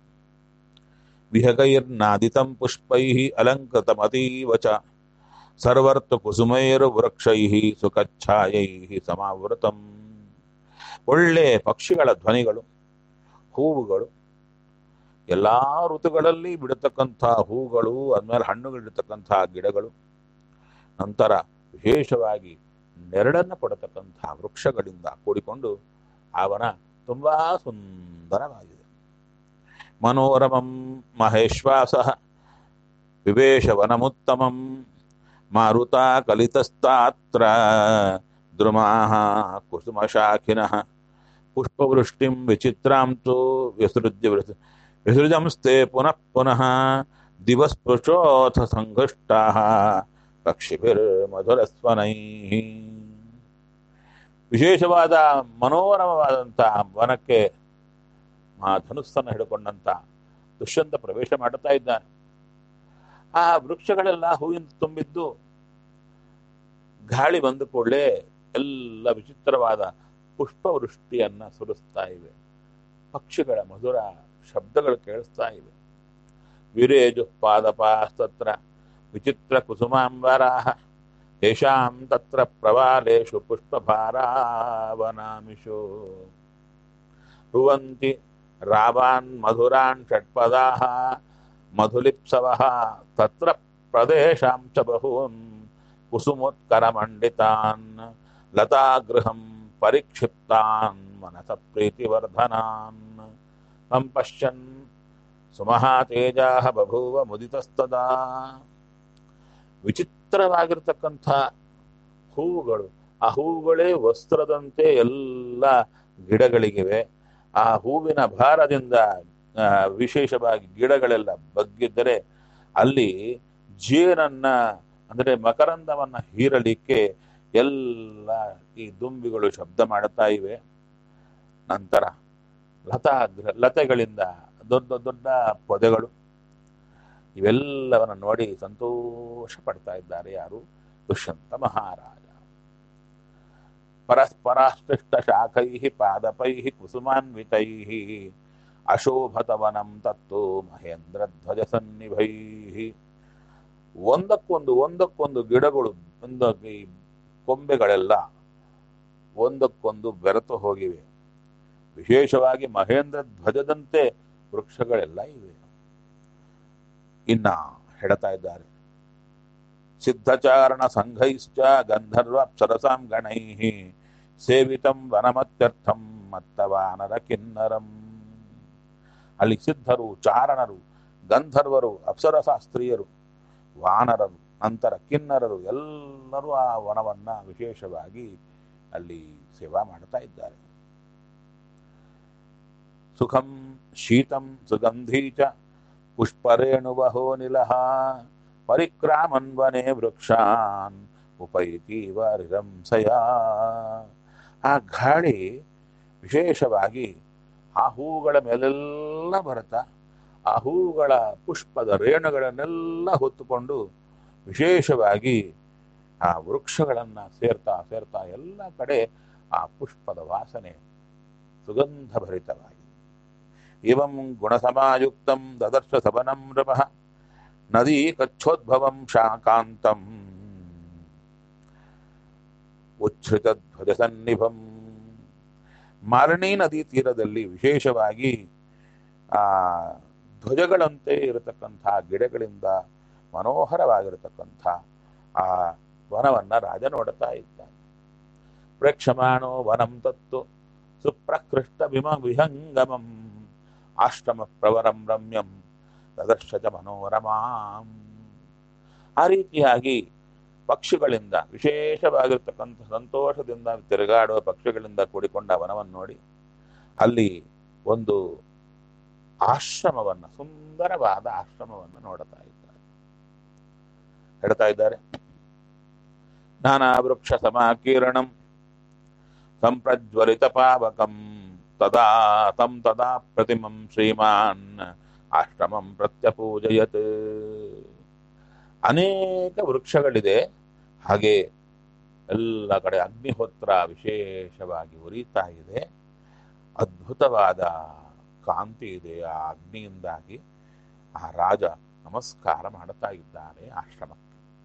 ವಿಹಗೈರ್ನಾದಿತಂ ಪುಷ್ಪೈ ಅಲಂಕೃತಮತೀವ ಚ ಸರ್ವರ್ತು ಕುಸುಮೈರು ವೃಕ್ಷೈ ಸುಖಚ್ಛಾಯೈ ಸಮಾವೃತಂ ಒಳ್ಳೆ ಪಕ್ಷಿಗಳ ಧ್ವನಿಗಳು ಹೂವುಗಳು ಎಲ್ಲಾ ಋತುಗಳಲ್ಲಿ ಬಿಡತಕ್ಕಂಥ ಹೂಗಳು ಆದ್ಮೇಲೆ ಹಣ್ಣುಗಳಿರ್ತಕ್ಕಂಥ ಗಿಡಗಳು ನಂತರ ವಿಶೇಷವಾಗಿ ನೆರಳನ್ನು ಕೊಡತಕ್ಕಂಥ ವೃಕ್ಷಗಳಿಂದ ಕೂಡಿಕೊಂಡು ಆವನ ತುಂಬಾ ಸುಂದರವಾಗಿದೆ ಮನೋರಮಂ ಮಹೇಶ್ವಾಸ ವಿವೇಶವನಮುತ್ತಮಂ ಮಾರುತ ಕಲಿತಸ್ತಾತ್ರ ದ್ರುಮಾಃ ಕುಸುಮಶಾಖಿನಃ ಪುಷ್ಪವೃಷ್ಟಿಂ ವಿಚಿತ್ರಾಂ ತು ವಿಸೃಜ್ಯ ವಿಸೃಜಂಸ್ತೆ ಪುನಃ ಪುನಃ ದಿವಸ್ಪೃಶೋಥ ಸಂಘಷ್ಟಾಃ ಪಕ್ಷಿಭಿರ್ಮಧುರಸ್ವನೈಃ ವಿಶೇಷವಾದ ಮನೋರಮವಾದಂತಹ ವನಕ್ಕೆ ಆ ಧನುಸ್ಸನ್ನು ಹಿಡ್ಕೊಂಡಂತ ದುಷ್ಯಂತ ಪ್ರವೇಶ ಮಾಡುತ್ತಾ ಇದ್ದಾನೆ ಆ ವೃಕ್ಷಗಳೆಲ್ಲ ಹೂವಿನ ತುಂಬಿದ್ದು ಗಾಳಿ ಬಂದ ಕೂಡಲೇ ಎಲ್ಲ ವಿಚಿತ್ರವಾದ ಪುಷ್ಪವೃಷ್ಟಿಯನ್ನ ಸುರಿಸ್ತಾ ಇವೆ ಪಕ್ಷಿಗಳ ಮಧುರ ಶಬ್ದಗಳು ಕೇಳಿಸ್ತಾ ಇವೆ ವಿರೇಜು ಪಾದಪಾಸ್ತತ್ರ ವಿಚಿತ್ರ ಕುಸುಮಾಂಬರಾಹ ಯಶಾಂ ತತ್ರ ಪ್ರವಾಲೇಶು ಪುಷ್ಪಭಾರಾವನಾಮಿಷು ರುವಂತಿ ರಾವಾನ್ ಮಧುರಾನ್ ಷಟ್ಪದಾಃ ಮಧುಲಿಪ್ಸವಃ ತತ್ರ ಪ್ರದೇಶಾಂ ಚ ಬಹೂನ್ ಕುಸುಮೋತ್ಕರಮಂಡಿತಾನ್ ಲತಾಗೃಹಂ ಪರಿಕ್ಷಿಪ್ತಾನ್ ಮನಸ ಪ್ರೀತಿವರ್ಧನಾನ್ ಸಂಪಶ್ಯನ್ ಸುಮಹಾತೇಜಾ ಬಭೂವ ಮುದಿತಸ್ತದಾ ವಿಚಿತ್ರವಾಗಿರ್ತಕ್ಕಂಥ ಹೂವುಗಳು ಆ ಹೂವುಗಳೇ ವಸ್ತ್ರದಂತೆ ಎಲ್ಲ ಗಿಡಗಳಿಗಿವೆ ಆ ಹೂವಿನ ಭಾರದಿಂದ ಆ, ವಿಶೇಷವಾಗಿ ಗಿಡಗಳೆಲ್ಲ ಬಗ್ಗಿದ್ದರೆ ಅಲ್ಲಿ ಜೇನನ್ನ ಅಂದ್ರೆ ಮಕರಂದವನ್ನ ಹೀರಲಿಕ್ಕೆ ಎಲ್ಲ ಈ ದುಂಬಿಗಳು ಶಬ್ದ ಮಾಡುತ್ತಾ ಇವೆ ನಂತರ ಲತಾ ಲತೆಗಳಿಂದ ದೊಡ್ಡ ದೊಡ್ಡ ಪೊದೆಗಳು ಇವೆಲ್ಲವನ್ನ ನೋಡಿ ಸಂತೋಷ ಪಡ್ತಾ ಇದ್ದಾರೆ ಯಾರು ದುಷ್ಯಂತ ಮಹಾರಾಜ ಪರಸ್ಪರಾಶ್ಲಿಷ್ಟ ಶಾಖೈ ಪಾದಪೈ ಕುಸುಮಾನ್ವಿತೈ ಅಶೋಭತವನಂ ತತ್ತು ಮಹೇಂದ್ರ ಧ್ವಜ ಸನ್ನಿಭೈ ಒಂದಕ್ಕೊಂದು ಒಂದಕ್ಕೊಂದು ಗಿಡಗಳು ಒಂದು ಈ ಕೊಂಬೆಗಳೆಲ್ಲ ಒಂದಕ್ಕೊಂದು ಬೆರೆತು ಹೋಗಿವೆ ವಿಶೇಷವಾಗಿ ಮಹೇಂದ್ರ ಧ್ವಜದಂತೆ ವೃಕ್ಷಗಳೆಲ್ಲ ಇವೆ ಇನ್ನ ಹೇಳ್ತಾ ಇದ್ದಾರೆ ಸಿದ್ಧಚಾರಣ ಸಂಘೈಶ್ಚ ಗಂಧರ್ವ ಅಪ್ಸರಸಾಂ ಗಣೈ ಸೇವಿತಂ ವನಮತ್ಯರ್ಥಂ ಮತ್ತವಾನರ ಕಿನ್ನರಂ ಅಲ್ಲಿ ಸಿದ್ಧರು ಚಾರಣರು ಗಂಧರ್ವರು ಅಪ್ಸರಶಾಸ್ತ್ರೀಯರು ವಾನರರು ನಂತರ ಕಿನ್ನರರು ಎಲ್ಲರೂ ಆ ವನವನ್ನ ವಿಶೇಷವಾಗಿ ಅಲ್ಲಿ ಸೇವಾ ಮಾಡ್ತಾ ಇದ್ದಾರೆ ಸುಖಂ ಶೀತಂ ಸುಗಂಧೀ ಚ ಪುಷ್ಪರೇಣುವಹೋ ನಿಲಹ ಪರಿಕ್ರಾಮನ್ ವನೆ ವೃಕ್ಷಾನ್ ಉಪೈತೀವ ರಿರಂಸಯ ಆ ಗಾಳಿ ವಿಶೇಷವಾಗಿ ಆ ಹೂವುಗಳ ಮೇಲೆಲ್ಲ ಬರುತ್ತಾ ಆ ಹೂವುಗಳ ಪುಷ್ಪದ ರೇಣುಗಳನ್ನೆಲ್ಲ ಹೊತ್ತುಕೊಂಡು ವಿಶೇಷವಾಗಿ ಆ ವೃಕ್ಷಗಳನ್ನ ಸೇರ್ತಾ ಸೇರ್ತಾ ಎಲ್ಲ ಕಡೆ ಆ ಪುಷ್ಪದ ವಾಸನೆ ಸುಗಂಧಭರಿತವಾಗಿ ಇವಂ ಗುಣಸಮಾಯುಕ್ತಂ ದದರ್ಶ ಸವನಂ ನೃಪಃ ನದೀ ಕಚ್ಚೋದ್ಭವಂ ಶಾಕಾಂತಂ ಉಚ್ಛ್ರಿತ ಧ್ವಜ ಸನ್ನಿಭಂ ಮಾಲಿನಿ ನದಿ ತೀರದಲ್ಲಿ ವಿಶೇಷವಾಗಿ ಆ ಧ್ವಜಗಳಂತೆ ಇರತಕ್ಕಂಥ ಗಿಡಗಳಿಂದ ಮನೋಹರವಾಗಿರತಕ್ಕಂಥ ಆ ವನವನ್ನ ರಾಜ ನೋಡುತ್ತಾ ಇದ್ದಾನೆ ಪ್ರೇಕ್ಷಮಾಣೋ ವನಂ ತತ್ತು ಸುಪ್ರಕೃಷ್ಟ ವಿಮ ವಿಹಂಗಮಂ ಆಶ್ರಮ ಪ್ರವರಂ ರಮ್ಯಂ ದದರ್ಶ ಚ ಮನೋರಮಾಂ ಆ ರೀತಿಯಾಗಿ ಪಕ್ಷಿಗಳಿಂದ ವಿಶೇಷವಾಗಿರ್ತಕ್ಕಂಥ ಸಂತೋಷದಿಂದ ತಿರುಗಾಡುವ ಪಕ್ಷಿಗಳಿಂದ ಕೂಡಿಕೊಂಡ ವನವನ್ನು ನೋಡಿ ಅಲ್ಲಿ ಒಂದು ಆಶ್ರಮವನ್ನ ಸುಂದರವಾದ ಆಶ್ರಮವನ್ನು ನೋಡುತ್ತಾ ಇದ್ದಾರೆ ಹೇಳ್ತಾ ಇದ್ದಾರೆ ನಾನಾ ವೃಕ್ಷ ಸಮಾಕೀರ್ಣಂ ಸಂಪ್ರಜ್ವಲಿತ ಪಾವಕಂ ತದಾ ತಂ ತದಾ ಪ್ರತಿಮಂ ಶ್ರೀಮಾನ್ ಆಶ್ರಮಂ ಪ್ರತ್ಯಪೂಜಯತ್ ಅನೇಕ ವೃಕ್ಷಗಳಿದೆ ಹಾಗೆ ಎಲ್ಲ ಕಡೆ ಅಗ್ನಿಹೋತ್ರ ವಿಶೇಷವಾಗಿ ಉರಿತಾ ಇದೆ ಅದ್ಭುತವಾದ ಕಾಂತಿ ಇದೆ ಆ ಅಗ್ನಿಯಿಂದಾಗಿ ಆ ರಾಜ ನಮಸ್ಕಾರ ಮಾಡುತ್ತಾ ಇದ್ದಾನೆ ಆಶ್ರಮಕ್ಕೆ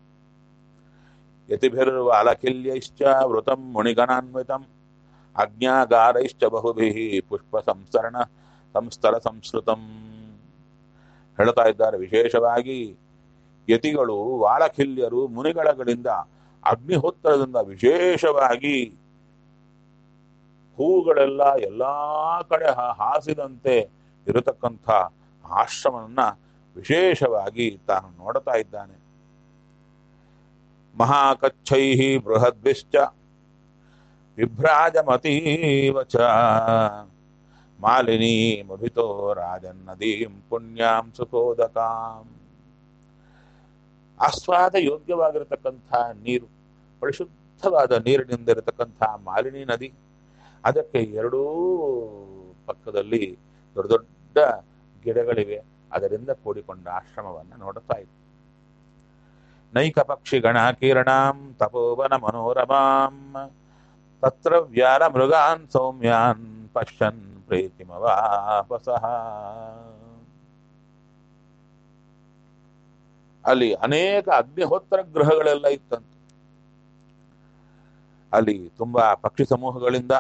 ಯತಿಭಿರ್ವಾಲಕಿಲ್ಯೈಶ್ಚ ವೃತಂ ಮುನಿಗಣಾನ್ವಿತಂ ಅಜ್ಞಾಗಾರೈಶ್ಚ ಬಹುಭಿಃ ಪುಷ್ಪ ಸಂಸರಣ ಸಂಸ್ತರ ಸಂಸ್ಕೃತಂ ಹೇಳ್ತಾ ಇದ್ದಾರೆ ವಿಶೇಷವಾಗಿ ಯತಿಗಳು ವಾಲಖಿಲ್ಯರು ಮುನಿಗಳಗಳಿಂದ ಅಗ್ನಿಹೋತ್ರದಿಂದ ವಿಶೇಷವಾಗಿ ಹೂಗಳೆಲ್ಲ ಎಲ್ಲಾ ಕಡೆ ಹ- ಹಾಸಿದಂತೆ ಇರತಕ್ಕಂಥ ಆಶ್ರಮವನ್ನ ವಿಶೇಷವಾಗಿ ತಾನು ನೋಡ್ತಾ ಇದ್ದಾನೆ ಮಹಾಕಚ್ಛೈ ಬೃಹದ್ಭಿಶ್ಚ ವಿಭ್ರಾಜಮತೀವ ಚ ಮಾಲಿನಿ ಮುಭಿತೋ ರಾಜನ್ನದೀಂ ಪುಣ್ಯಾಂ ಸುಖೋದಕಾಂ ಆಸ್ವಾದ ಯೋಗ್ಯವಾಗಿರತಕ್ಕಂಥ ನೀರು ಪರಿಶುದ್ಧವಾದ ನೀರಿನಿಂದ ಇರತಕ್ಕಂಥ ಮಾಲಿನಿ ನದಿ ಅದಕ್ಕೆ ಎರಡೂ ಪಕ್ಕದಲ್ಲಿ ದೊಡ್ಡ ದೊಡ್ಡ ಗಿಡಗಳಿವೆ ಅದರಿಂದ ಕೂಡಿಕೊಂಡ ಆಶ್ರಮವನ್ನು ನೋಡುತ್ತಾ ಇತ್ತು ನೈಕ ಪಕ್ಷಿ ಗಣ ಕಿರಣಾಂ ತಪೋವನ ಮನೋರಮಾಂ ತತ್ರ ವ್ಯಾಲ ಮೃಗಾನ್ ಸೌಮ್ಯಾನ್ ಪಶ್ಯನ್ ಪ್ರೀತಿಮವಾಪಸಃ ಅಲ್ಲಿ ಅನೇಕ ಅಗ್ನಿಹೋತ್ರ ಗ್ರಹಗಳೆಲ್ಲ ಇತ್ತಂತೆ ಅಲ್ಲಿ ತುಂಬಾ ಪಕ್ಷಿ ಸಮೂಹಗಳಿಂದ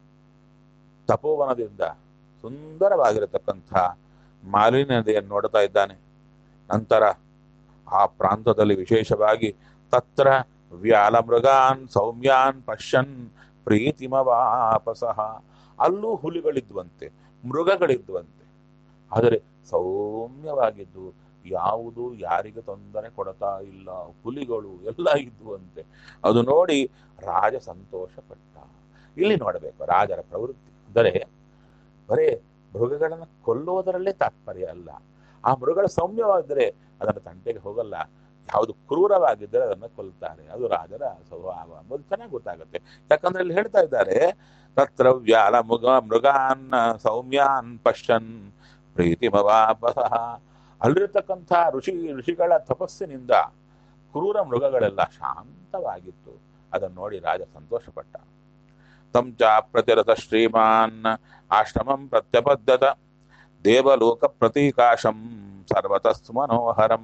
ತಪೋವನದಿಂದ ಸುಂದರವಾಗಿರತಕ್ಕಂಥ ಮಾಲಿನ್ಯ ನದಿಯನ್ನು ನೋಡ್ತಾ ಇದ್ದಾನೆ ನಂತರ ಆ ಪ್ರಾಂತದಲ್ಲಿ ವಿಶೇಷವಾಗಿ ತತ್ರ ವ್ಯಾಲ ಮೃಗಾನ್ ಸೌಮ್ಯಾನ್ ಪಶ್ಯನ್ ಪ್ರೀತಿಮವಾಪಸಃ ಅಲ್ಲೂ ಹುಲಿಗಳಿದ್ವಂತೆ ಮೃಗಗಳಿದ್ವಂತೆ ಆದರೆ ಸೌಮ್ಯವಾಗಿದ್ದು ಯಾವುದು ಯಾರಿಗೆ ತೊಂದರೆ ಕೊಡ್ತಾ ಇಲ್ಲ ಹುಲಿಗಳು ಎಲ್ಲ ಇದ್ವಂತೆ ಅದು ನೋಡಿ ರಾಜ ಸಂತೋಷ ಪಟ್ಟ ಇಲ್ಲಿ ನೋಡಬೇಕು ರಾಜರ ಪ್ರವೃತ್ತಿ ಅಂದರೆ ಬರೇ ಮೃಗಗಳನ್ನು ಕೊಲ್ಲುವುದರಲ್ಲೇ ತಾತ್ಪರ್ಯ ಅಲ್ಲ ಆ ಮೃಗಗಳು ಸೌಮ್ಯವಾಗಿದ್ದರೆ ಅದರ ತಂಟೆಗೆ ಹೋಗಲ್ಲ ಯಾವುದು ಕ್ರೂರವಾಗಿದ್ದರೆ ಅದನ್ನು ಕೊಲ್ತಾರೆ ಅದು ರಾಜರ ಸ್ವಭಾವ ಅನ್ನೋದು ಚೆನ್ನಾಗಿ ಗೊತ್ತಾಗುತ್ತೆ ಯಾಕಂದ್ರೆ ಇಲ್ಲಿ ಹೇಳ್ತಾ ಇದ್ದಾರೆ ತತ್ರ ವ್ಯಾಲ ಮೃಗ ಮೃಗಾನ್ ಸೌಮ್ಯಾನ್ ಪಶ್ಯನ್ ಪ್ರೀತಿಮವಾಪಸಃ ಅಲ್ಲಿರತಕ್ಕಂಥ ಋಷಿ ಋಷಿಗಳ ತಪಸ್ಸಿನಿಂದ ಕ್ರೂರ ಮೃಗಗಳೆಲ್ಲ ಶಾಂತವಾಗಿತ್ತು ಅದನ್ನು ನೋಡಿ ರಾಜ ಸಂತೋಷಪಟ್ಟ ತಂಚ ಪ್ರತಿರಥ ಶ್ರೀಮಾನ್ ಆಶ್ರಮಂ ಪ್ರತ್ಯಪದ್ಯತ ದೇವಲೋಕ ಪ್ರತೀಕಾಶಂ ಸರ್ವತಸ್ ಮನೋಹರಂ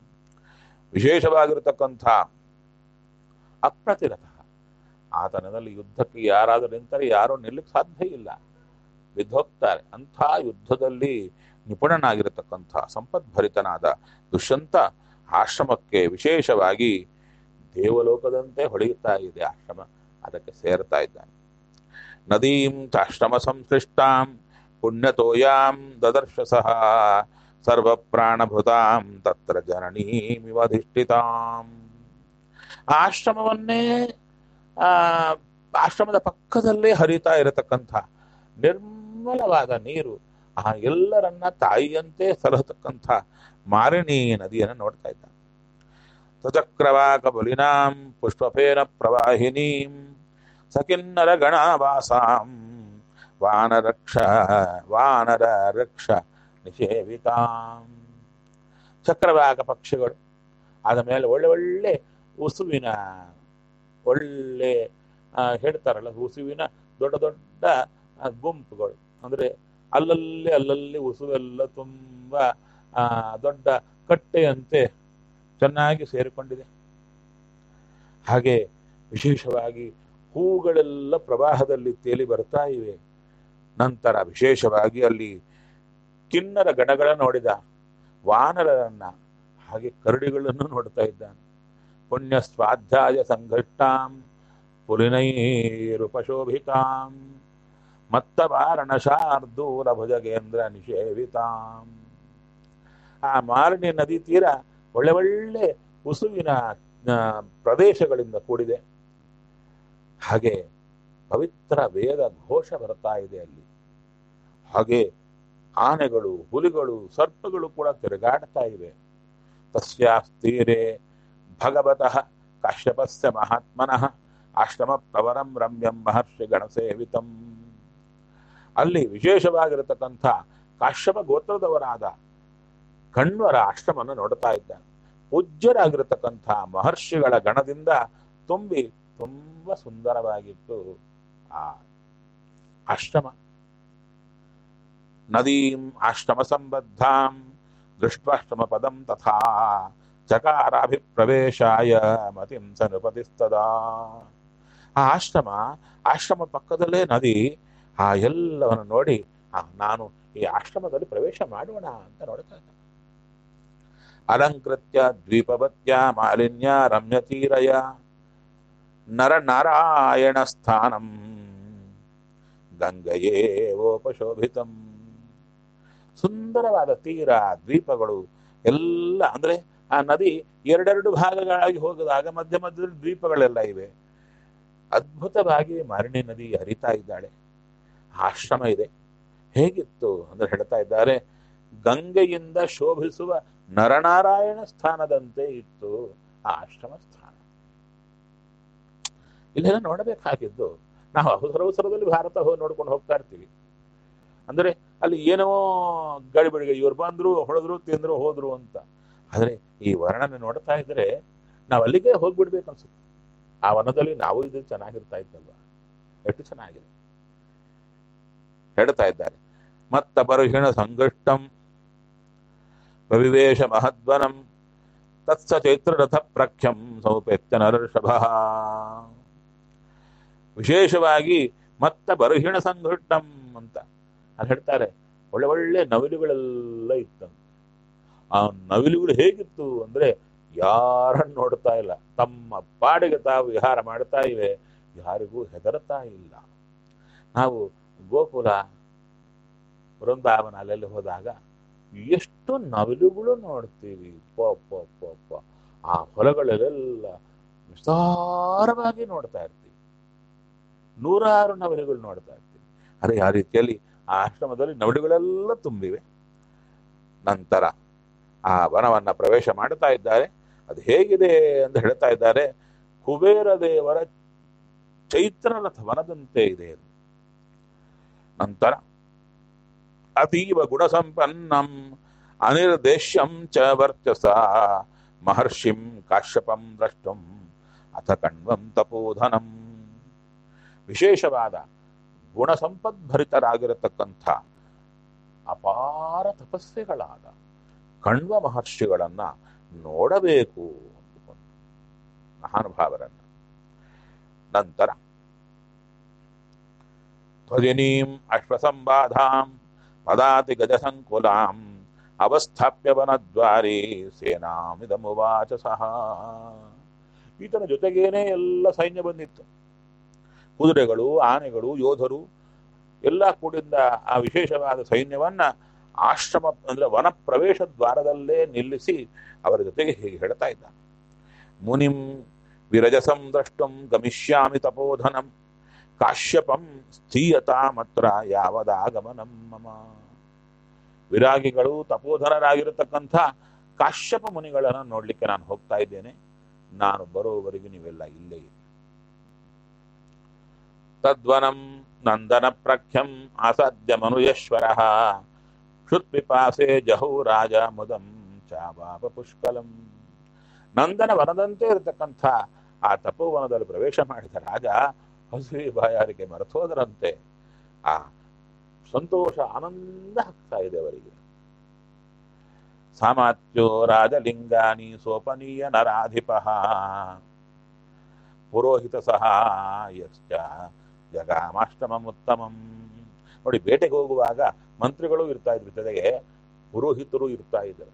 ವಿಶೇಷವಾಗಿರತಕ್ಕಂಥ ಅಪ್ರತಿರಥ ಆತನದಲ್ಲಿ ಯುದ್ಧಕ್ಕೆ ಯಾರಾದರೂ ನಿಂತರೆ ಯಾರೂ ನಿಲ್ಲಕ್ಕೆ ಸಾಧ್ಯ ಇಲ್ಲ ಬಿದ್ದೋಗ್ತಾರೆ ಅಂಥ ಯುದ್ಧದಲ್ಲಿ ನಿಪುಣನಾಗಿರತಕ್ಕಂಥ ಸಂಪದ್ಭರಿತನಾದ ದುಷ್ಯಂತ ಆಶ್ರಮಕ್ಕೆ ವಿಶೇಷವಾಗಿ ದೇವಲೋಕದಂತೆ ಹೊಳೆಯುತ್ತಾ ಇದೆ ಆಶ್ರಮ ಅದಕ್ಕೆ ಸೇರ್ತಾ ಇದ್ದಾನೆ ನದೀಂ ಚಾಶ್ರಮ ಸಂಶ್ಲಿಷ್ಟಾಂ ಪುಣ್ಯತೋಯಾಂ ದದರ್ಶ ಸಹ ಸರ್ವ ಪ್ರಾಣಭೃತಾಂ ತತ್ರ ಜನನೀಮಿವಧಿಷ್ಠಿತಾಂ ಆ ಆಶ್ರಮವನ್ನೇ ಆ ಆಶ್ರಮದ ಪಕ್ಕದಲ್ಲೇ ಹರಿತಾ ಇರತಕ್ಕಂಥ ನಿರ್ಮಲವಾದ ನೀರು ಆ ಎಲ್ಲರನ್ನ ತಾಯಿಯಂತೆ ಸಲಹತಕ್ಕಂಥ ಮಾರಿಣಿ ನದಿಯನ್ನು ನೋಡ್ತಾ ಇದ್ದಾನೆ ಸಚಕ್ರವಾಕ ಬಲಿನಾಂ ಪುಷ್ಪಫೇನ ಪ್ರವಾಹಿನೀಂ ಸಕಿನ್ನರ ಗಣವಾಸಾಂ ವಾನರಕ್ಷ ವಾನರ ರಕ್ಷ ನಿಷೇವಿತಾಂ ಚಕ್ರವಾಕ ಪಕ್ಷಿಗಳು ಆದ ಮೇಲೆ ಒಳ್ಳೆ ಒಳ್ಳೆ ಉಸುವಿನ ಒಳ್ಳೆ ಆ, ಹೇಳ್ತಾರಲ್ಲ ಉಸುವಿನ ದೊಡ್ಡ ದೊಡ್ಡ ಆ, ಗುಂಪುಗಳು ಅಂದ್ರೆ ಅಲ್ಲಲ್ಲಿ ಅಲ್ಲಲ್ಲಿ ಉಸುವೆಲ್ಲ ತುಂಬಾ ಆ, ದೊಡ್ಡ ಕಟ್ಟೆಯಂತೆ ಚೆನ್ನಾಗಿ ಸೇರಿಕೊಂಡಿದೆ ಹಾಗೆ ವಿಶೇಷವಾಗಿ ಹೂಗಳೆಲ್ಲ ಪ್ರವಾಹದಲ್ಲಿ ತೇಲಿ ಬರ್ತಾ ಇವೆ ನಂತರ ವಿಶೇಷವಾಗಿ ಅಲ್ಲಿ ಕಿನ್ನರ ಗಣಗಳ ನೋಡಿದ ವಾನರರನ್ನ ಹಾಗೆ ಕರಡಿಗಳನ್ನು ನೋಡ್ತಾ ಇದ್ದಾನೆ ಪುಣ್ಯ ಸ್ವಾಧ್ಯಾಯ ಸಂಘಟ್ಟಾಂ ಪುಲಿನೈರುಪಶೋಭಿತಾಂ ಮತ್ತ ವಾರಣ ಶಾರ್ದೂಲ ಭುಜಗೇಂದ್ರ ನಿಷೇವಿತಾಂ ಆ ಮಾಲಿನ್ಯ ನದಿ ತೀರ ಒಳ್ಳೆ ಒಳ್ಳೆ ಉಸುವಿನ ಆ, ಪ್ರದೇಶಗಳಿಂದ ಕೂಡಿದೆ ಹಾಗೆ ಪವಿತ್ರ ವೇದ ಘೋಷ ಬರ್ತಾ ಇದೆ ಅಲ್ಲಿ ಹಾಗೆ ಆನೆಗಳು ಹುಲಿಗಳು ಸರ್ಪಗಳು ಕೂಡ ತಿರುಗಾಡ್ತಾ ಇವೆ ತಸ್ಯಾಸ್ತೀರೆ ಭಗವತಃ ಕಾಶ್ಯಪಸ್ಯ ಮಹಾತ್ಮನಃ ಆಶ್ರಮ ಪ್ರವರಂ ರಮ್ಯಂ ಮಹರ್ಷಿ ಗಣಸೇವಿತಂ ಅಲ್ಲಿ ವಿಶೇಷವಾಗಿರತಕ್ಕಂಥ ಕಾಶ್ಯಪ ಗೋತ್ರದವರಾದ ಕಣ್ವರ ಆಶ್ರಮವನ್ನು ನೋಡ್ತಾ ಇದ್ದಾನೆ ಪೂಜ್ಯರಾಗಿರತಕ್ಕಂಥ ಮಹರ್ಷಿಗಳ ಗಣದಿಂದ ತುಂಬಿ ತುಂಬ ಸುಂದರವಾಗಿತ್ತು ಆ ಆಶ್ರಮ ನದೀಂ ಆಶ್ರಮ ಸಂಬದ್ಧಾಂ ದೃಷ್ಟಾಶ್ರಮ ಪದಂ ತಥಾ ಚಕಾರಾಭಿಪ್ರವೇಶಾಯ ಮತಿಂ ಸ ನೃಪತಿಸ್ತದಾ ಆ ಆಶ್ರಮ ಆಶ್ರಮ ಪಕ್ಕದಲ್ಲೇ ನದಿ ಆ ಎಲ್ಲವನ್ನು ನೋಡಿ ಆ ನಾನು ಈ ಆಶ್ರಮದಲ್ಲಿ ಪ್ರವೇಶ ಮಾಡೋಣ ಅಂತ ನೋಡ್ತಾ ಇದ್ದ ಅಲಂಕೃತ್ಯ ದ್ವೀಪವತ್ಯ ಮಾಲಿನ್ಯ ರಮ್ಯತೀರಯ ನರ ನಾರಾಯಣ ಸ್ಥಾನಂ ಗಂಗೆಯೇ ಓಪಶೋಭಿತಂ ಸುಂದರವಾದ ತೀರ ದ್ವೀಪಗಳು ಎಲ್ಲ ಅಂದ್ರೆ ಆ ನದಿ ಎರಡೆರಡು ಭಾಗಗಳಾಗಿ ಹೋಗದಾಗ ಮಧ್ಯ ಮಧ್ಯದಲ್ಲಿ ದ್ವೀಪಗಳೆಲ್ಲ ಇವೆ ಅದ್ಭುತವಾಗಿ ಮಾಲಿನಿ ನದಿ ಹರಿತಾ ಇದ್ದಾಳೆ ಆಶ್ರಮ ಇದೆ ಹೇಗಿತ್ತು ಅಂದ್ರೆ ಹೇಳ್ತಾ ಇದ್ದಾರೆ ಗಂಗೆಯಿಂದ ಶೋಭಿಸುವ ನರನಾರಾಯಣ ಸ್ಥಾನದಂತೆ ಇತ್ತು ಆ ಆಶ್ರಮ ಸ್ಥಾನ ಇಲ್ಲೆಲ್ಲ ನೋಡಬೇಕಾಗಿದ್ದು ನಾವು ಅವಸರ ಅವಸರದಲ್ಲಿ ಭಾರತ ಹೋಗಿ ನೋಡ್ಕೊಂಡು ಹೋಗ್ತಾ ಇರ್ತೀವಿ ಅಂದ್ರೆ ಅಲ್ಲಿ ಏನೋ ಗಡಿಬಿಡಿಗೆ ಇವ್ರು ಬಂದ್ರು ಹೊಡೆದ್ರು ತಿಂದ್ರು ಹೋದ್ರು ಅಂತ ಆದ್ರೆ ಈ ವರ್ಣನೆ ನೋಡ್ತಾ ಇದ್ರೆ ನಾವು ಅಲ್ಲಿಗೆ ಹೋಗ್ಬಿಡ್ಬೇಕು ಅನ್ಸುತ್ತೆ ಆ ವನದಲ್ಲಿ ನಾವು ಇದು ಚೆನ್ನಾಗಿರ್ತಾ ಇದ್ದಲ್ವ ಎಷ್ಟು ಚೆನ್ನಾಗಿದೆ ಹೇಳ್ತಾ ಇದ್ದಾರೆ ಮತ್ತ ಬರುಹಿಣ ಸಂಘಷ್ಟಂ ಪ್ರವಿವೇಶ ಮಹದ್ವನಂ ತತ್ಸ ಚೈತ್ರರಥ ಪ್ರಖ್ಯಂ ಸೌಪೇತ್ಯ ನರಷಭ ವಿಶೇಷವಾಗಿ ಮತ್ತ ಬರುಹಿಣ ಸಂಘಟಂ ಅಂತ ಅದು ಹೇಳ್ತಾರೆ ಒಳ್ಳೆ ಒಳ್ಳೆ ನವಿಲುಗಳೆಲ್ಲ ಇತ್ತಂತೆ ಆ ನವಿಲುಗಳು ಹೇಗಿತ್ತು ಅಂದ್ರೆ ಯಾರನ್ನು ನೋಡ್ತಾ ಇಲ್ಲ ತಮ್ಮ ಪಾಡಿಗೆ ತಾವು ವಿಹಾರ ಮಾಡ್ತಾ ಇವೆ ಯಾರಿಗೂ ಹೆದರ್ತಾ ಇಲ್ಲ ನಾವು ಗೋಕುಲ ವೃಂದಾವನ ಅಲ್ಲೆಲ್ಲಿ ಹೋದಾಗ ಎಷ್ಟು ನವಿಲುಗಳು ನೋಡ್ತೀವಿ ಪ ಪ ಪ ಪ ಆ ಹೊಲಗಳಲ್ಲೆಲ್ಲ ವಿಸ್ತಾರವಾಗಿ ನೋಡ್ತಾ ಇರ್ತೀವಿ ನೂರಾರು ನವಿಲುಗಳು ನೋಡ್ತಾ ಇರ್ತೀವಿ ಅದೇ ಆ ರೀತಿಯಲ್ಲಿ ಆ ಆಶ್ರಮದಲ್ಲಿ ನವಿಲುಗಳೆಲ್ಲ ತುಂಬಿವೆ ನಂತರ ಆ ವನವನ್ನ ಪ್ರವೇಶ ಮಾಡ್ತಾ ಇದ್ದಾರೆ ಅದು ಹೇಗಿದೆ ಅಂತ ಹೇಳ್ತಾ ಇದ್ದಾರೆ ಕುಬೇರ ದೇವರ ಚೈತ್ರರಥ ವನದಂತೆ ಇದೆ ಅದು. ನಂತರ ಅತೀವ ಗುಣ ಸಂಪನ್ನಂ ಅನಿರ್ದೇಶ್ಯಂ ಚ ವರ್ಚಸ ಮಹರ್ಷಿಂ ಕಾಶ್ಯಪಂ ದ್ರಷ್ಟುಂ ಅಥ ಕಣ್ವಂ ತಪೋಧನಂ ವಿಶೇಷವಾದ ಗುಣ ಸಂಪದ್ಭರಿತರಾಗಿರತಕ್ಕಂಥ ಅಪಾರ ತಪಸ್ವಿಗಳಾದ ಕಣ್ವ ಮಹರ್ಷಿಗಳನ್ನ ನೋಡಬೇಕು ಅಂದುಕೊಂಡು ಮಹಾನುಭಾವರನ್ನ ನಂತರ ಧ್ವಜಿನೀಂ ಅಶ್ವಸಂಬಾಧಾಂ ಪದಾತಿ ಗಜಸಂಕುಲಾಂ ಅವಸ್ಥಾಪ್ಯ ವನದ್ವಾರಿ ಸೇನಾಮಿದಮುವಾಚ ಸಹ ಈತನ ಜೊತೆಗೇನೆ ಎಲ್ಲ ಸೈನ್ಯ ಬಂದಿತ್ತು ಕುದುರೆಗಳು ಆನೆಗಳು ಯೋಧರು ಎಲ್ಲ ಕೂಡಿಂದ ಆ ವಿಶೇಷವಾದ ಸೈನ್ಯವನ್ನ ಆಶ್ರಮ ಅಂದ್ರೆ ವನ ಪ್ರವೇಶ ದ್ವಾರದಲ್ಲೇ ನಿಲ್ಲಿಸಿ ಅವರ ಜೊತೆಗೆ ಹೀಗೆ ಹೇಳ್ತಾ ಇದ್ದ ಮುನಿಂ ವಿರಜಸಂ ದ್ರಷ್ಟುಂ ಗಮಿಷ್ಯಾಮಿ ತಪೋಧನಂ ಕಾಶ್ಯಪಂ ಸ್ಥೀಯತಾಮತ್ರ ಯಾವದಾಗಮನಂ ಮಮ ವಿರಾಗಿಗಳು ತಪೋಧನರಾಗಿರತಕ್ಕಂಥ ಕಾಶ್ಯಪ ಮುನಿಗಳನ್ನು ನೋಡ್ಲಿಕ್ಕೆ ನಾನು ಹೋಗ್ತಾ ಇದ್ದೇನೆ ನಾನು ಬರೋವರೆಗೂ ನೀವೆಲ್ಲ ಇಲ್ಲೇ ಇರಿ ತದ್ವನಂ ನಂದನ ಪ್ರಖ್ಯಂ ಆಸಾದ್ಯ ಮನುಯಶ್ವರ ಕ್ಷುತ್ಪಿಪಾಸೆ ಜಹೌ ರಾಜ ಮುದಂ ಚಾವಾಪ ಪುಷ್ಕಲಂ ನಂದನ ವನದಂತೆ ಇರತಕ್ಕಂಥ ಆ ತಪೋವನದಲ್ಲಿ ಪ್ರವೇಶ ಮಾಡಿದ ರಾಜ ಹಸುವಿ ಬಾಯಾರಿಕೆ ಮರೆತೋದರಂತೆ ಆ ಸಂತೋಷ ಆನಂದ ಆಗ್ತಾ ಇದೆ ಅವರಿಗೆ ಸಾಮಾತ್ಯೋ ರಾಜಲಿಂಗಾನಿ ಸೋಪನೀಯ ನರಾಧಿಪ ಪುರೋಹಿತ ಸಹಾಯಶ್ಚ ಜಗಾಮಾಷ್ಟಮುತ್ತಮಂ ನೋಡಿ ಬೇಟೆಗೆ ಹೋಗುವಾಗ ಮಂತ್ರಿಗಳು ಇರ್ತಾ ಇದ್ರು ಜೊತೆಗೆ ಪುರೋಹಿತರು ಇರ್ತಾ ಇದ್ರು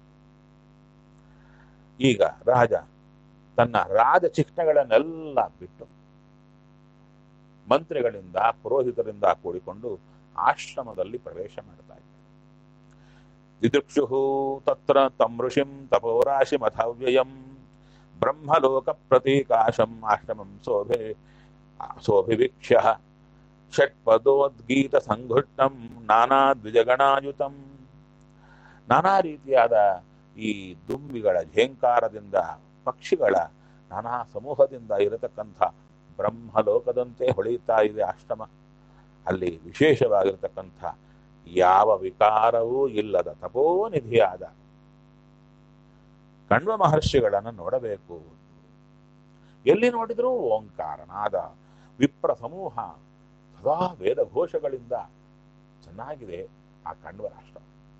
ಈಗ ರಾಜ ತನ್ನ ರಾಜ ಚಿಹ್ನೆಗಳನ್ನೆಲ್ಲ ಬಿಟ್ಟು ಮಂತ್ರಿಗಳಿಂದ ಪುರೋಹಿತರಿಂದ ಕೂಡಿಕೊಂಡು ಆಶ್ರಮದಲ್ಲಿ ಪ್ರವೇಶ ಮಾಡ್ತಾ ಇದ್ದ ದಿದೃಕ್ಷು ತತ್ರ ತಂ ಋಷಿಂ ತಪೋರಾಶಿ ಮಥವ್ಯಯಂ ಬ್ರಹ್ಮಲೋಕ ಪ್ರತೀಕಾಶಂ ಆಶ್ರಮಂ ಶೋಭೆ ಶೋಭಿವೀಕ್ಷ್ಯ ಷಟ್ಪದೋದ್ಗೀತ ಸಂಘುಟ್ಟಂ ನಾನಾ ದ್ವಿಜಗಣಾಯುತಂ ನಾನಾ ರೀತಿಯಾದ ಈ ದುಂಬಿಗಳ ಝೇಂಕಾರದಿಂದ ಪಕ್ಷಿಗಳ ನಾನಾ ಸಮೂಹದಿಂದ ಇರತಕ್ಕಂಥ ಬ್ರಹ್ಮಲೋಕದಂತೆ ಹೊಳೆಯುತ್ತಾ ಇದೆ ಆಶ್ರಮ ಅಲ್ಲಿ ವಿಶೇಷವಾಗಿರತಕ್ಕಂಥ ಯಾವ ವಿಕಾರವೂ ಇಲ್ಲದ ತಪೋನಿಧಿಯಾದ ಕಣ್ವ ಮಹರ್ಷಿಗಳನ್ನು ನೋಡಬೇಕು ಎಲ್ಲಿ ನೋಡಿದರೂ ಓಂಕಾರನಾದ ವಿಪ್ರ ಸಮೂಹ ಸದಾ ವೇದ ಘೋಷಗಳಿಂದ ಚೆನ್ನಾಗಿದೆ ಆ ಕಣ್ವ ರಾಷ್ಟ್ರ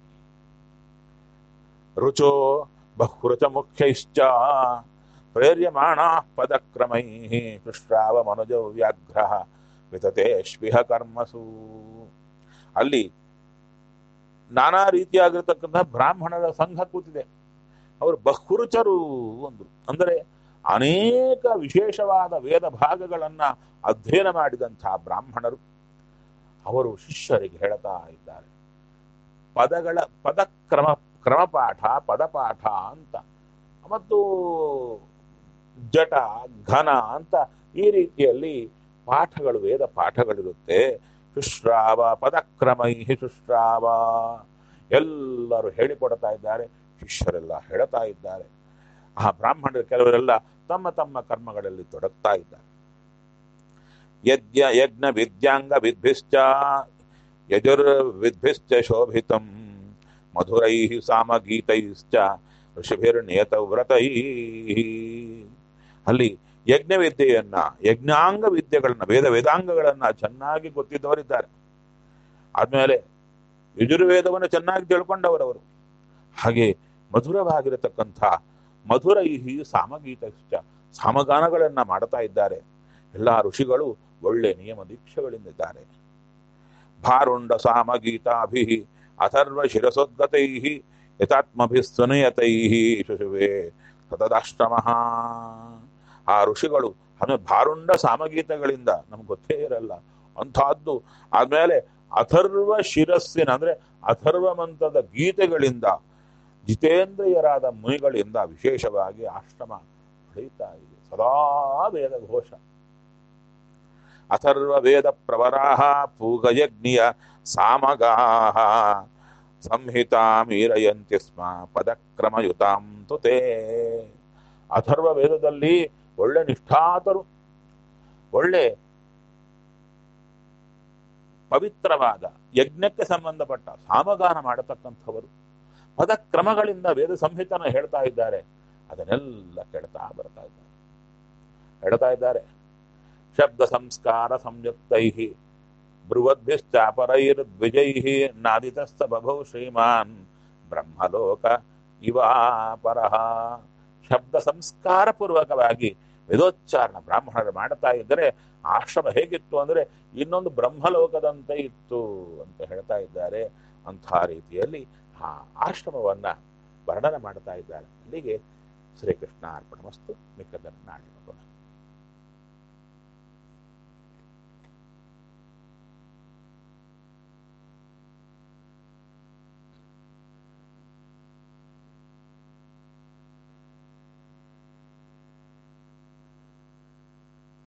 ರುಚೋ ಬಹುರುಚ ಮುಖ್ಯೈಶ್ಚ ಪ್ರೇರ್ಯಮಾಣ ಪದಕ್ರಮೈ ಶುಶ್ರಾವ ಮನುಜ ವ್ಯಾಘ್ರ ವಿತತೇಷ್ವಿಹ ಕರ್ಮಸು ಅಲ್ಲಿ ನಾನಾ ರೀತಿಯಾಗಿರ್ತಕ್ಕಂಥ ಬ್ರಾಹ್ಮಣರ ಸಂಘ ಕೂತಿದೆ ಅವರು ಬಹುರುಚರು ಅಂದ್ರು ಅಂದರೆ ಅನೇಕ ವಿಶೇಷವಾದ ವೇದ ಭಾಗಗಳನ್ನ ಅಧ್ಯಯನ ಮಾಡಿದಂತಹ ಬ್ರಾಹ್ಮಣರು ಅವರು ಶಿಷ್ಯರಿಗೆ ಹೇಳ್ತಾ ಇದ್ದಾರೆ ಪದಗಳ ಪದಕ್ರಮ ಕ್ರಮಪಾಠ ಪದಪಾಠ ಅಂತ ಮತ್ತು ಜಟ ಘನ ಅಂತ ಈ ರೀತಿಯಲ್ಲಿ ಪಾಠಗಳು ವೇದ ಪಾಠಗಳಿರುತ್ತೆ ಶುಶ್ರಾವ ಪದಕ್ರಮೈ ಶುಶ್ರಾವ ಎಲ್ಲರೂ ಹೇಳಿಕೊಡ್ತಾ ಇದ್ದಾರೆ ಶಿಷ್ಯರೆಲ್ಲ ಹೇಳ್ತಾ ಇದ್ದಾರೆ ಆ ಬ್ರಾಹ್ಮಣರು ಕೆಲವರೆಲ್ಲ ತಮ್ಮ ತಮ್ಮ ಕರ್ಮಗಳಲ್ಲಿ ತೊಡಗ್ತಾ ಇದ್ದಾರೆ ಯಜ್ಞ ಯಜ್ಞ ವಿದ್ಯಾಂಗ ವಿದ್ಭಿಶ್ಚ ಯಜುರ್ ವಿದ್ಭಿಶ್ಚ ಶೋಭಿತಂ ಮಧುರೈ ಸಾಮಗೀತೈಶ್ಚ ಋಷಿಭಿರ್ನಿಯತ ವ್ರತೈ ಅಲ್ಲಿ ಯಜ್ಞ ವಿದ್ಯೆಯನ್ನ ಯಜ್ಞಾಂಗ ವಿದ್ಯೆಗಳನ್ನ ವೇದ ವೇದಾಂಗಗಳನ್ನ ಚೆನ್ನಾಗಿ ಗೊತ್ತಿದ್ದವರಿದ್ದಾರೆ ಆದ್ಮೇಲೆ ಯಜುರ್ವೇದವನ್ನು ಚೆನ್ನಾಗಿ ತಿಳ್ಕೊಂಡವರವರು ಹಾಗೆ ಮಧುರವಾಗಿರತಕ್ಕಂಥ ಮಧುರೈಹಿ ಸಾಮಗೀತಶ್ಚ ಸಾಮಗಾನಗಳನ್ನ ಮಾಡ್ತಾ ಇದ್ದಾರೆ ಎಲ್ಲ ಋಷಿಗಳು ಒಳ್ಳೆ ನಿಯಮ ದೀಕ್ಷೆಗಳಿಂದಿದ್ದಾರೆ ಭಾರುಂಡ ಸಾಮಗೀತಾಭಿ ಅಥರ್ವ ಶಿರಸೋದ್ಗತೈ ಯಥಾತ್ಮಭಿಸ್ತುನಯತೈ ಶುಶುವೆ ಸತದಾಶ್ರಮ ಆ ಋಷಿಗಳು ಅಂದ್ರೆ ಭಾರುಂಡ ಸಾಮಗೀತಗಳಿಂದ ನಮ್ಗೆ ಗೊತ್ತೇ ಇರಲ್ಲ ಅಂಥದ್ದು ಆದ್ಮೇಲೆ ಅಥರ್ವ ಶಿರಸ್ಸಿನ ಅಂದ್ರೆ ಅಥರ್ವ ಮಂತ್ರದ ಗೀತೆಗಳಿಂದ ಜಿತೇಂದ್ರಿಯರಾದ ಮುನಿಗಳಿಂದ ವಿಶೇಷವಾಗಿ ಆಶ್ರಮ ಹೊಳೆಯುತ್ತಾ ಇದೆ ಸದಾ ವೇದ ಘೋಷ ಅಥರ್ವ ವೇದ ಪ್ರವರಾಹ ಪೂಗಯಜ್ಞಿಯ ಸಾಮಗಾಹ ಸಂಹಿತಾ ಮೀರಯಂತಿ ಸ್ಮ ಪದಕ್ರಮಯುತಾಂ ತುತೇ ಅಥರ್ವ ವೇದದಲ್ಲಿ ಒಳ್ಳೆ ನಿಷ್ಠಾತರು ಒಳ್ಳೆ ಪವಿತ್ರವಾದ ಯಜ್ಞಕ್ಕೆ ಸಂಬಂಧಪಟ್ಟ ಸಾಮಗಾನ ಮಾಡತಕ್ಕಂಥವರು ಪದಕ್ರಮಗಳಿಂದ ವೇದ ಸಂಹಿತನ ಹೇಳ್ತಾ ಇದ್ದಾರೆ ಅದನ್ನೆಲ್ಲ ಕೆಡ್ತಾ ಬರ್ತಾ ಇದ್ದಾರೆ ಹೇಳ್ತಾ ಇದ್ದಾರೆ ಶಬ್ದ ಸಂಸ್ಕಾರ ಸಂಯುಕ್ತೈ ಬೃಹದ್ಭಿಶ್ಚಾಪರೈರ್ದ್ವಿಜೈ ನಾದಿತಸ್ಥ ಬಭೌ ಶ್ರೀಮಾನ್ ಬ್ರಹ್ಮಲೋಕ ಇವಾಪರಃ ಶಬ್ದ ಸಂಸ್ಕಾರ ಪೂರ್ವಕವಾಗಿ ವೇದೋಚ್ಚಾರಣ ಬ್ರಾಹ್ಮಣರು ಮಾಡ್ತಾ ಇದ್ದರೆ ಆಶ್ರಮ ಹೇಗಿತ್ತು ಅಂದ್ರೆ ಇನ್ನೊಂದು ಬ್ರಹ್ಮಲೋಕದಂತೆ ಇತ್ತು ಅಂತ ಹೇಳ್ತಾ ಇದ್ದಾರೆ ಅಂಥ ರೀತಿಯಲ್ಲಿ ಆ ಆಶ್ರಮವನ್ನ ವರ್ಣನೆ ಮಾಡ್ತಾ ಇದ್ದಾರೆ ಅಲ್ಲಿಗೆ ಶ್ರೀಕೃಷ್ಣ ಅರ್ಪಣ ಮಸ್ತು ಮಿಕ್ಕದನ್ನು ನಾಳೆ ನೋಡೋಣ